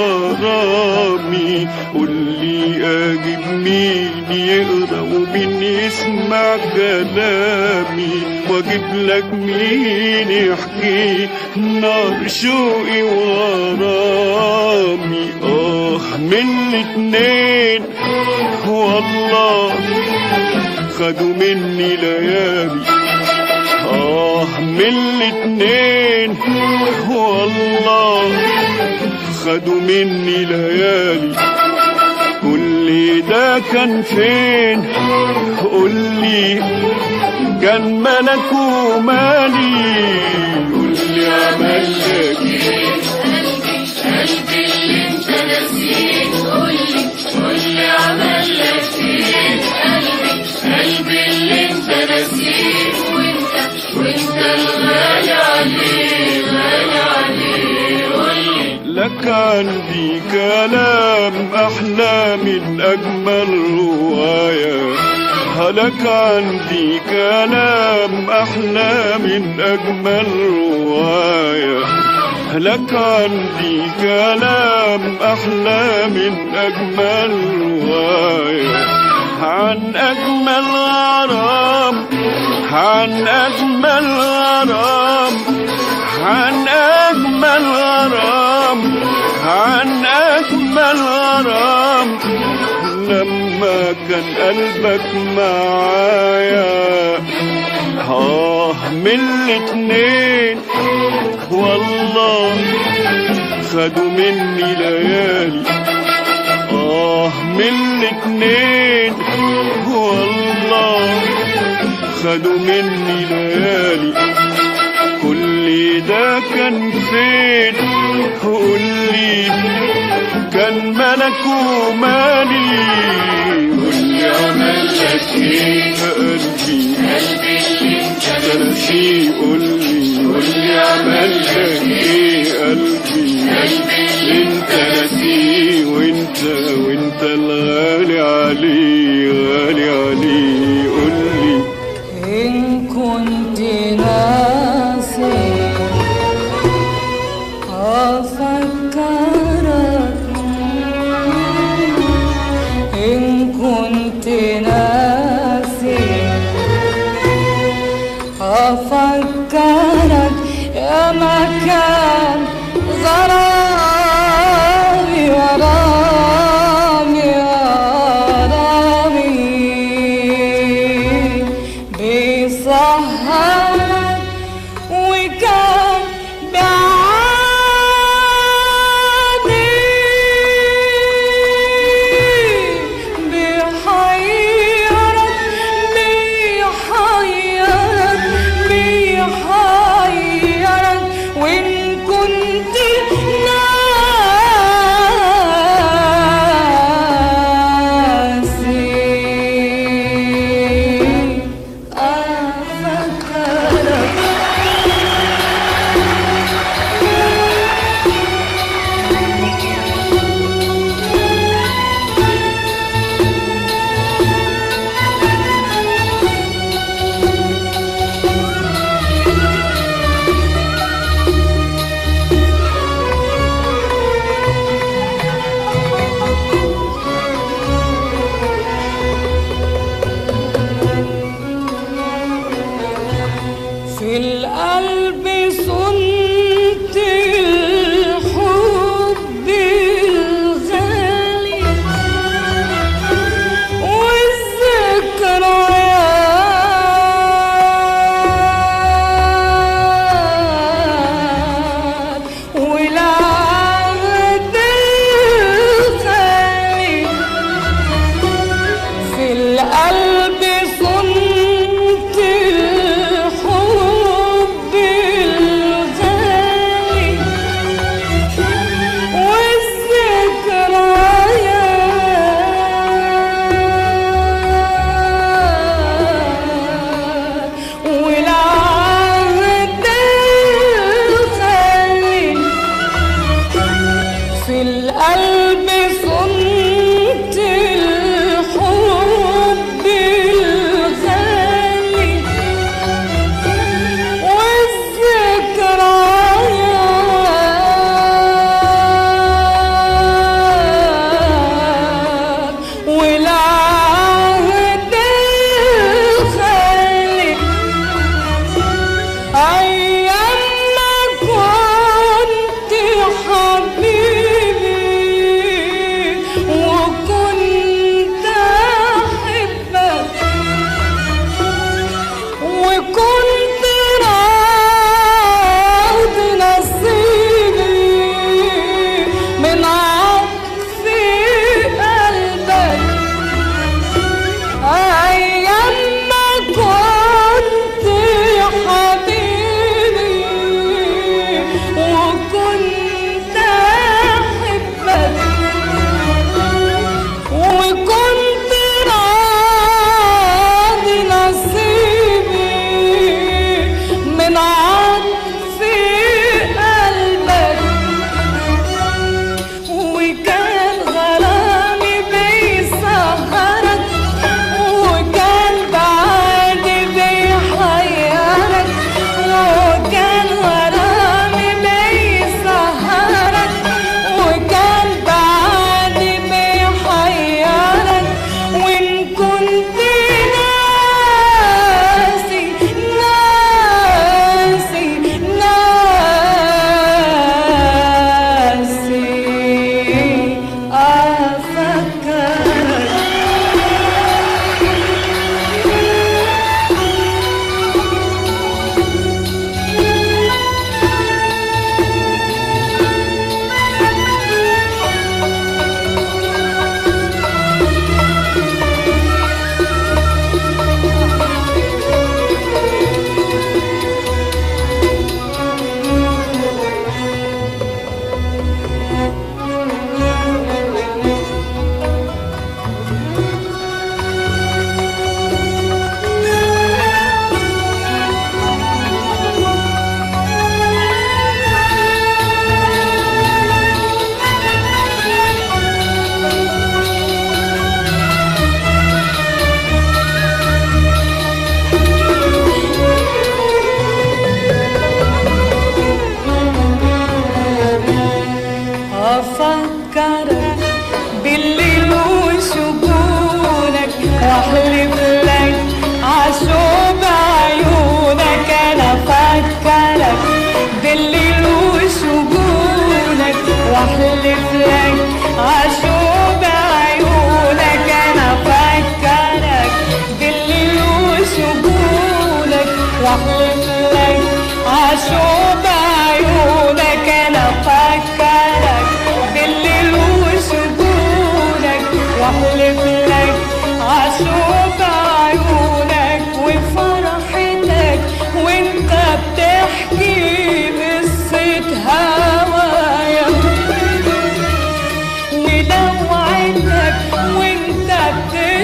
Speaker 3: ورامي قول لي اجيب مين يقرا ومين يسمع كلامي واجيب لك مين يحكي نار شوقي ورامي اه من الاتنين والله خدوا مني ليالي آه من الاتنين والله خدوا مني ليالي كل ده كان فين قول لي كان ملك ومالي قول لي عمل لك إيه؟
Speaker 6: قلبي اللي انت نسيت قولي قولي عمل لك ايه قلبي قلبي اللي انت نسيت وانت وانت الغالي عليه غالي عليه قولي
Speaker 3: لك عندي كلام أحلى من أجمل رواية لك عندي كلام أحلى من أجمل رواية لك عندي كلام أحلى من أجمل رواية عن أجمل غرام عن أجمل غرام عن أجمل غرام عن أجمل غرام لما كان قلبك معايا آه من الاتنين والله خدوا مني ليالي آه من الاتنين والله خدوا مني ليالي كل ده كان فين قول لي كان ملك ومالي قول لي عمل لك ايه قلبي
Speaker 6: قلبي اللي انت
Speaker 3: تنسي قول لي قول لي عمل لك ايه قلبي
Speaker 6: قلبي
Speaker 3: انت نسيه وانت وانت الغالي عليه غالي عليه قول لي
Speaker 4: إن كنت ناسي أفكرك إن كنت ناسي أفكرك يا مكان غرامي غرامي غرامي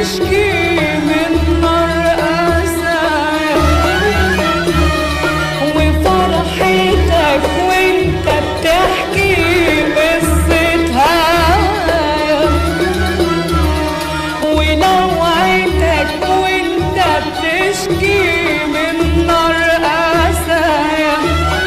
Speaker 4: تشكي من نار أسايا وفرحتك وانت بتحكي قصة هوايا ولوعتك وانت بتشكي من نار أسايا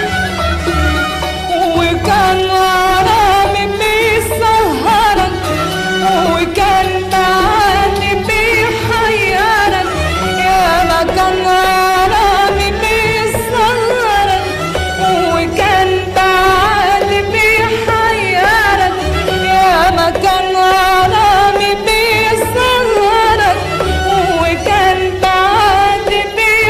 Speaker 4: وكان غرامي بيسهرك وكان بعدي بيحيرك يا ما كان غرامي بيسهرك وكان بعدي بيحيرك يا ما كان غرامي بيسهرك وكان بعدي بيحيرك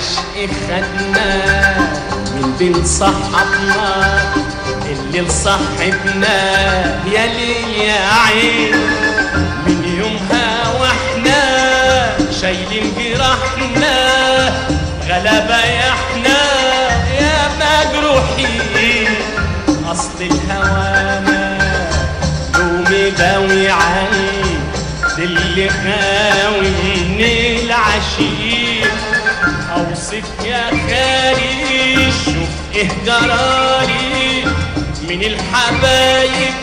Speaker 7: العشق خدنا من بين صحابنا اللي صاحبنا يا ليل يا عين من يومها واحنا شايلين جراحنا غلبة يا احنا يا مجروحين اصل الهوانا يومي داوي عين اللي غاوي من العشيق اوصف يا خالي شوف ايه جرالي من الحبايب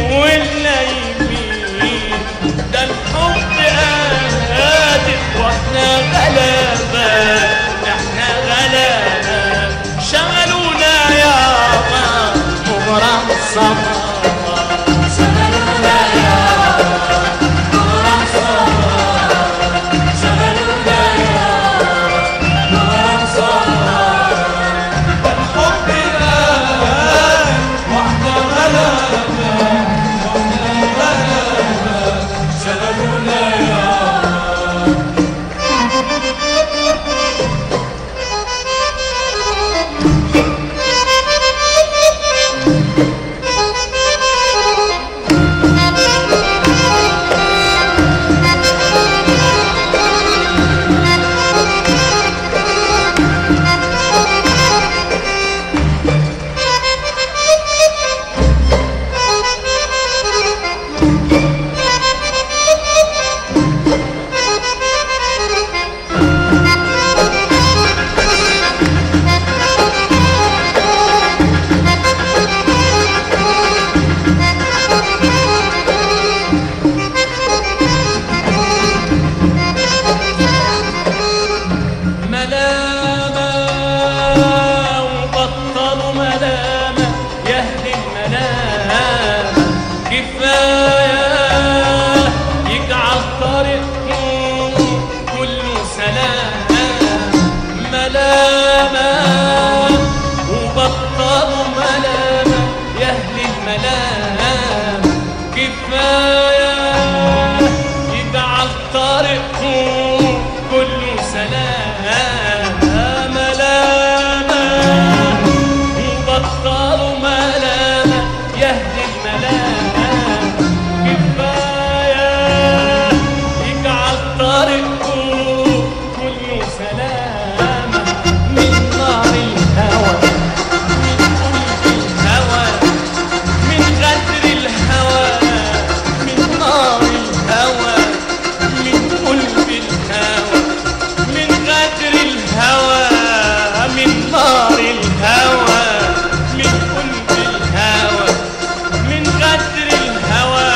Speaker 7: واللايمين ده الحب قادر واحنا غلابة احنا غلابة شغلونا يابا مغرم صبر ملامة وبطلوا ملامة يا أهل الملامة كفاية يجعل طريقكم كله سلامة ملامة وبطلوا ملامة يا أهل الملامة كفاية يجعل طريقكم كله سلامة ملامة وبطلوا ملامة يا أهل الملامة كفاية يجعل طريقكم كله سلامة من نار الهوى من قلب الهوى من غدر الهوى من نار الهوى من قلب الهوى من غدر الهوى من نار الهوى من قلب الهوى من غدر الهوى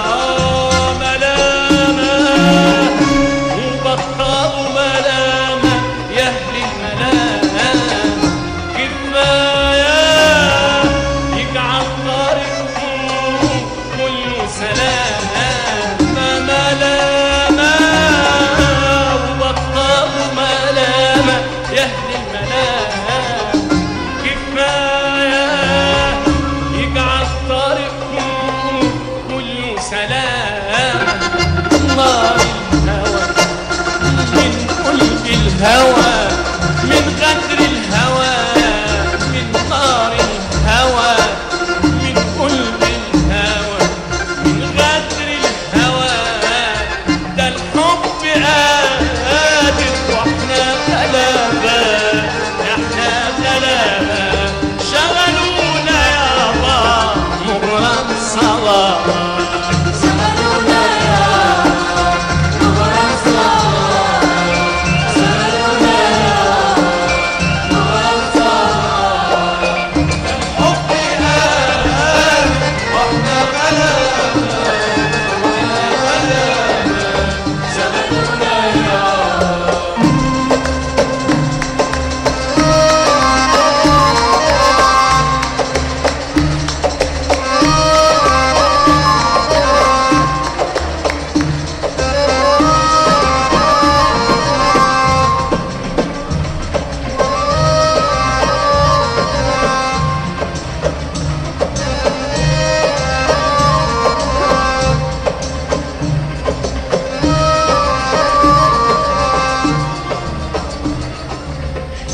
Speaker 7: ملامة وبطلوا ملامة يا أهل الملامة كفاية يجعل طريقكم كله سلامة ملامة وبطلوا ملامة يا أهل الملامة كفاية يجعل طريقكم كله سلامة نار الهوى من قلب الهوى من غدر الهوى من نار الهوى من قلب الهوى من غدر الهوى ده الحب قادر واحنا غلابة احنا غلابة شغلونا يابا مغرم صلاة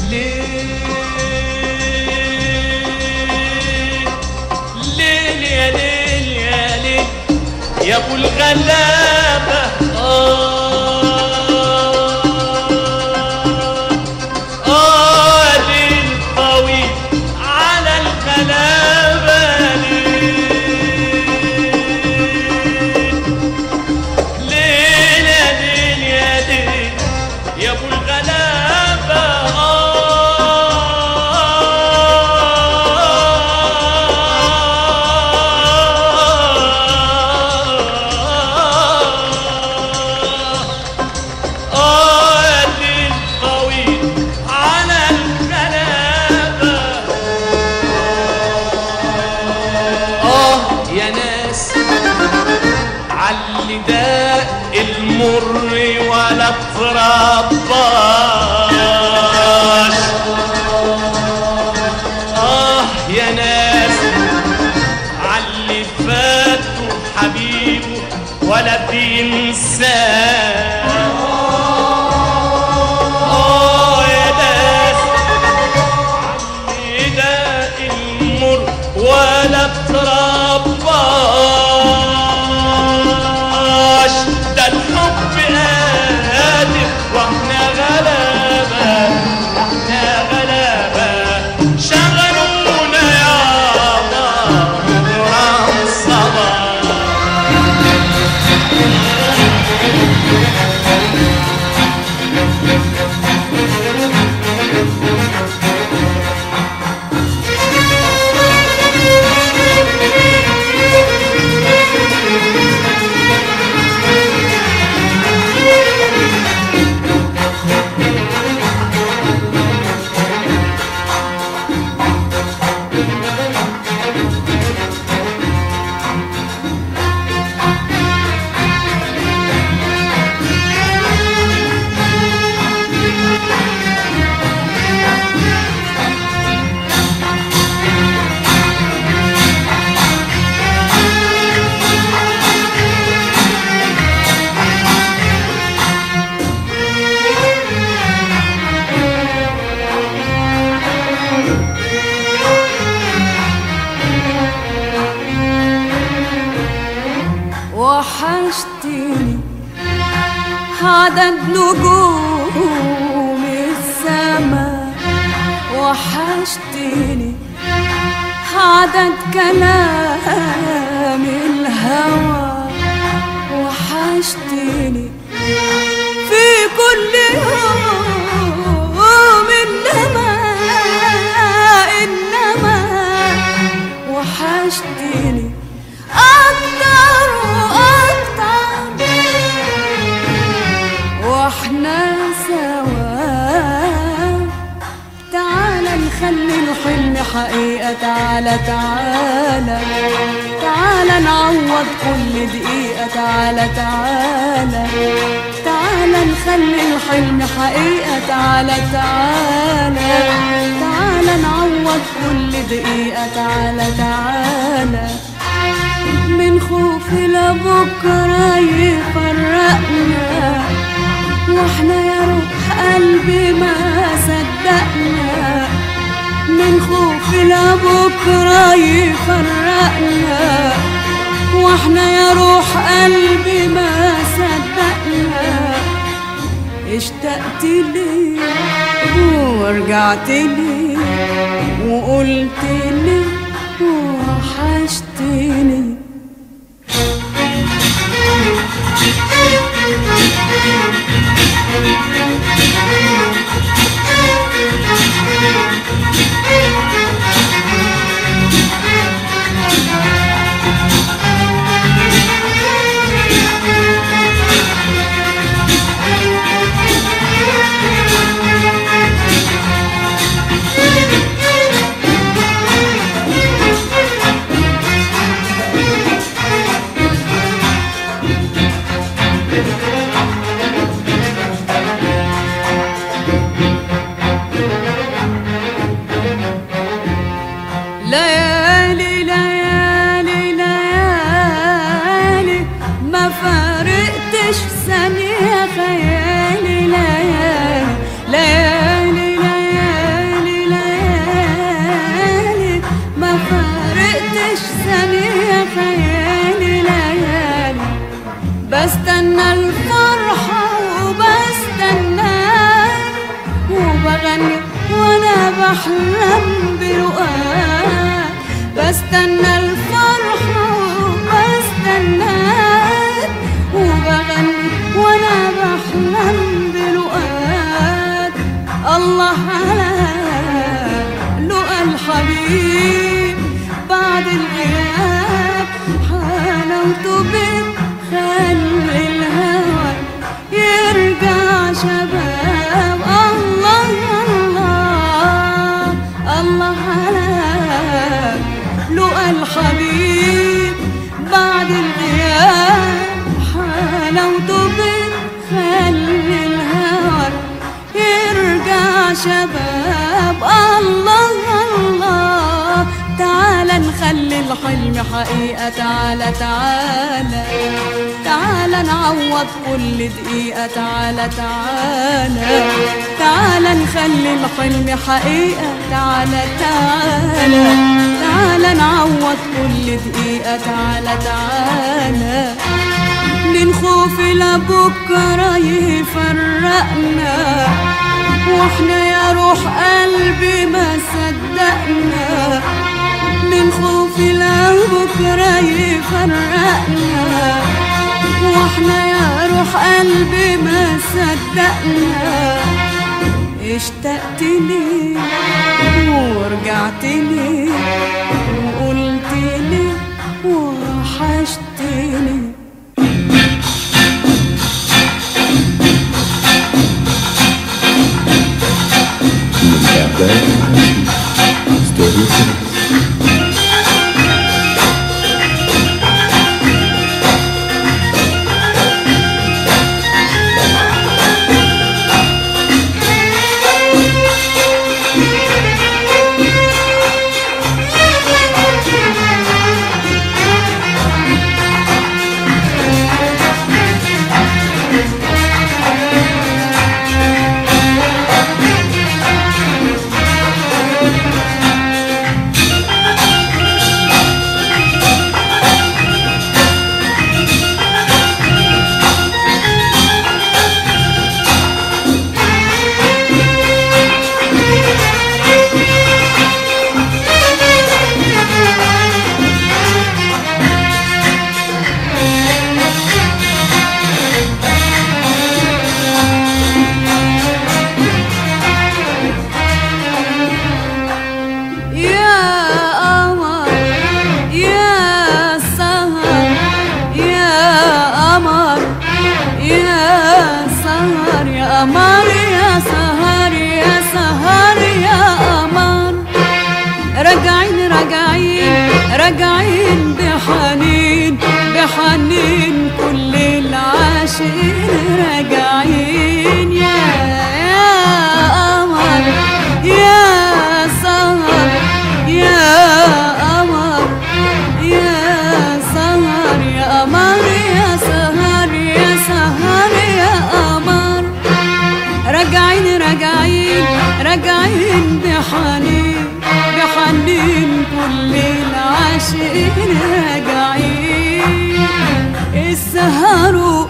Speaker 7: ليل ليل يا ليل يا ليل يا ابو الغلابه آه آه ليل طويل على الغلابه ليل ليل يا ليل يا ليل يا ابو الغلابه آه آه يا ليل طويل على الغلابه آه يا ناس علي داء المر ولا ترباش آه يا ناس علي فاتوا حبيبه ولا بينساه آه يا ناس علي داء المر ولا ترباش ده الحب قادر واحنا غلابة احنا غلابة شغلونا يابا نوران صبا
Speaker 4: وحشتني عدد نجوم السماء وحشتني عدد كلام الهوى وحشتني في كل يوم إنما إنما وحشتني أكتر وأكتر واحنا سوا تعالى نخلي الحلم حقيقة تعالى تعالى تعالى نعوض كل دقيقة تعالى تعالى تعالى نخلي الحلم حقيقة تعالى تعالى تعالى نعوض كل دقيقة تعالى تعالى من خوف لبكرة يفرقنا واحنا يا روح قلبي ما صدقنا من خوف لبكرة يفرقنا واحنا يا روح قلبي ما صدقنا اشتقت لي ورجعت لي وقلت لي وحشتني وبغني وانا بحلم برؤاك بستنى الفرحة وبستناك وبغني وانا بحلم برؤاك الله على لقى الحبيب بعد الغياب حلاوته بتخلي الهوى يرجع شباب الله الله الله على لقى الحبيب بعد الغياب حلاوته بتخلي الهوى يرجع شباب الله الله تعالى نخلي الحلم حقيقة تعالى تعالى تعالى نعوض كل دقيقة تعالى تعالى تعالى نخلي الحلم حقيقة تعالى تعالى تعالى نعوض كل دقيقة تعالى تعالى من خوف لبكرة يفرقنا واحنا يا روح قلبي ما صدقنا من خوف لبكرة يفرقنا واحنا يا روح قلبي ما صدقنا اشتقت لي ورجعت لي وقلت لي وحشتني
Speaker 1: من إعداد وتنفيذ ستيريو فيلم
Speaker 4: يا قمر يا سهر يا قمر يا سهر يا قمر يا سهر يا سهر يا قمر راجعين راجعين راجعين بحنين بحنين كل العاشقين راجعين يا يا قمر يا سهر يا قمر يا سهر يا قمر يا سهر يا سهر يا قمر راجعين راجعين راجعين بحنين بحنين كل العاشقين راجعين السهروا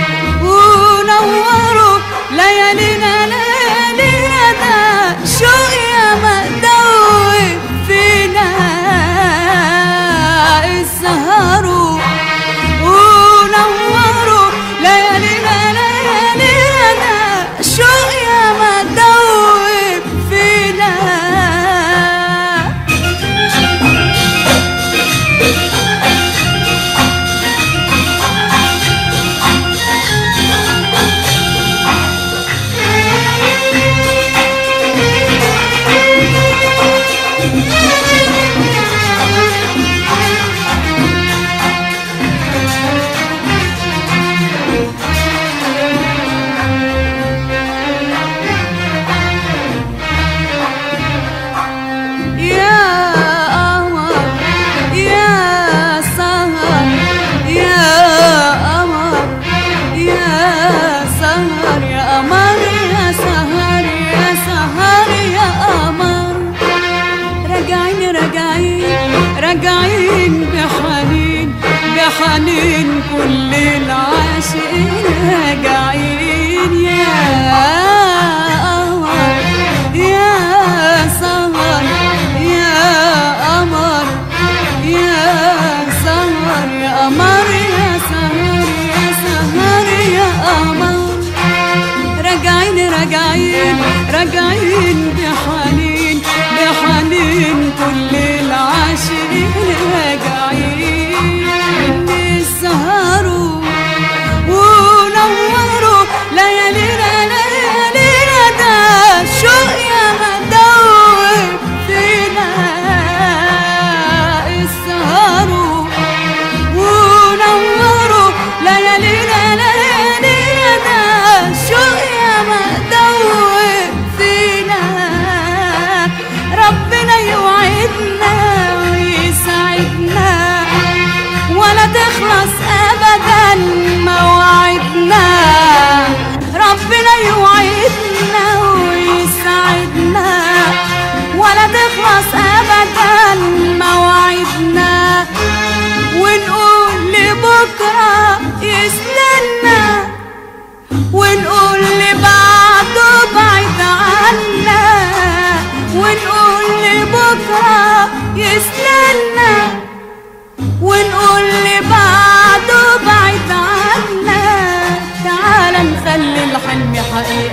Speaker 4: ونوروا ليالينا ليالينا ده شوق يا مدوب فينا السهروا ونوروا ليالينا ليالينا ده شوق يا مدوب فينا يا قمر يا سهر يا قمر يا سهر يا قمر يا سهر يا سهر يا قمر راجعين راجعين راجعين بحنين بحنين كل العاشقين راجعين يا قمر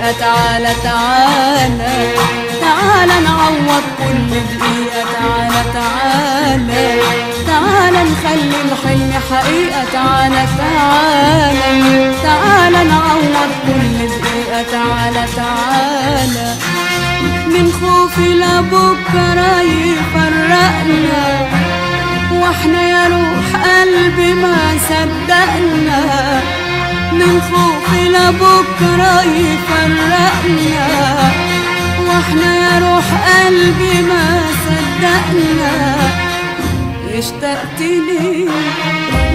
Speaker 4: دقيقة تعالى تعالى تعالى نعوض كل دقيقة تعالى تعالى تعالى نخلي الحلم حقيقة تعالى تعالى تعالى نعوض كل دقيقة تعالى تعالى من خوفي لبكرة يفرقنا واحنا يا روح قلبي ما صدقنا من خوفي لبكرة يفرقنا واحنا يا روح قلبي ما صدقنا اشتقت ليك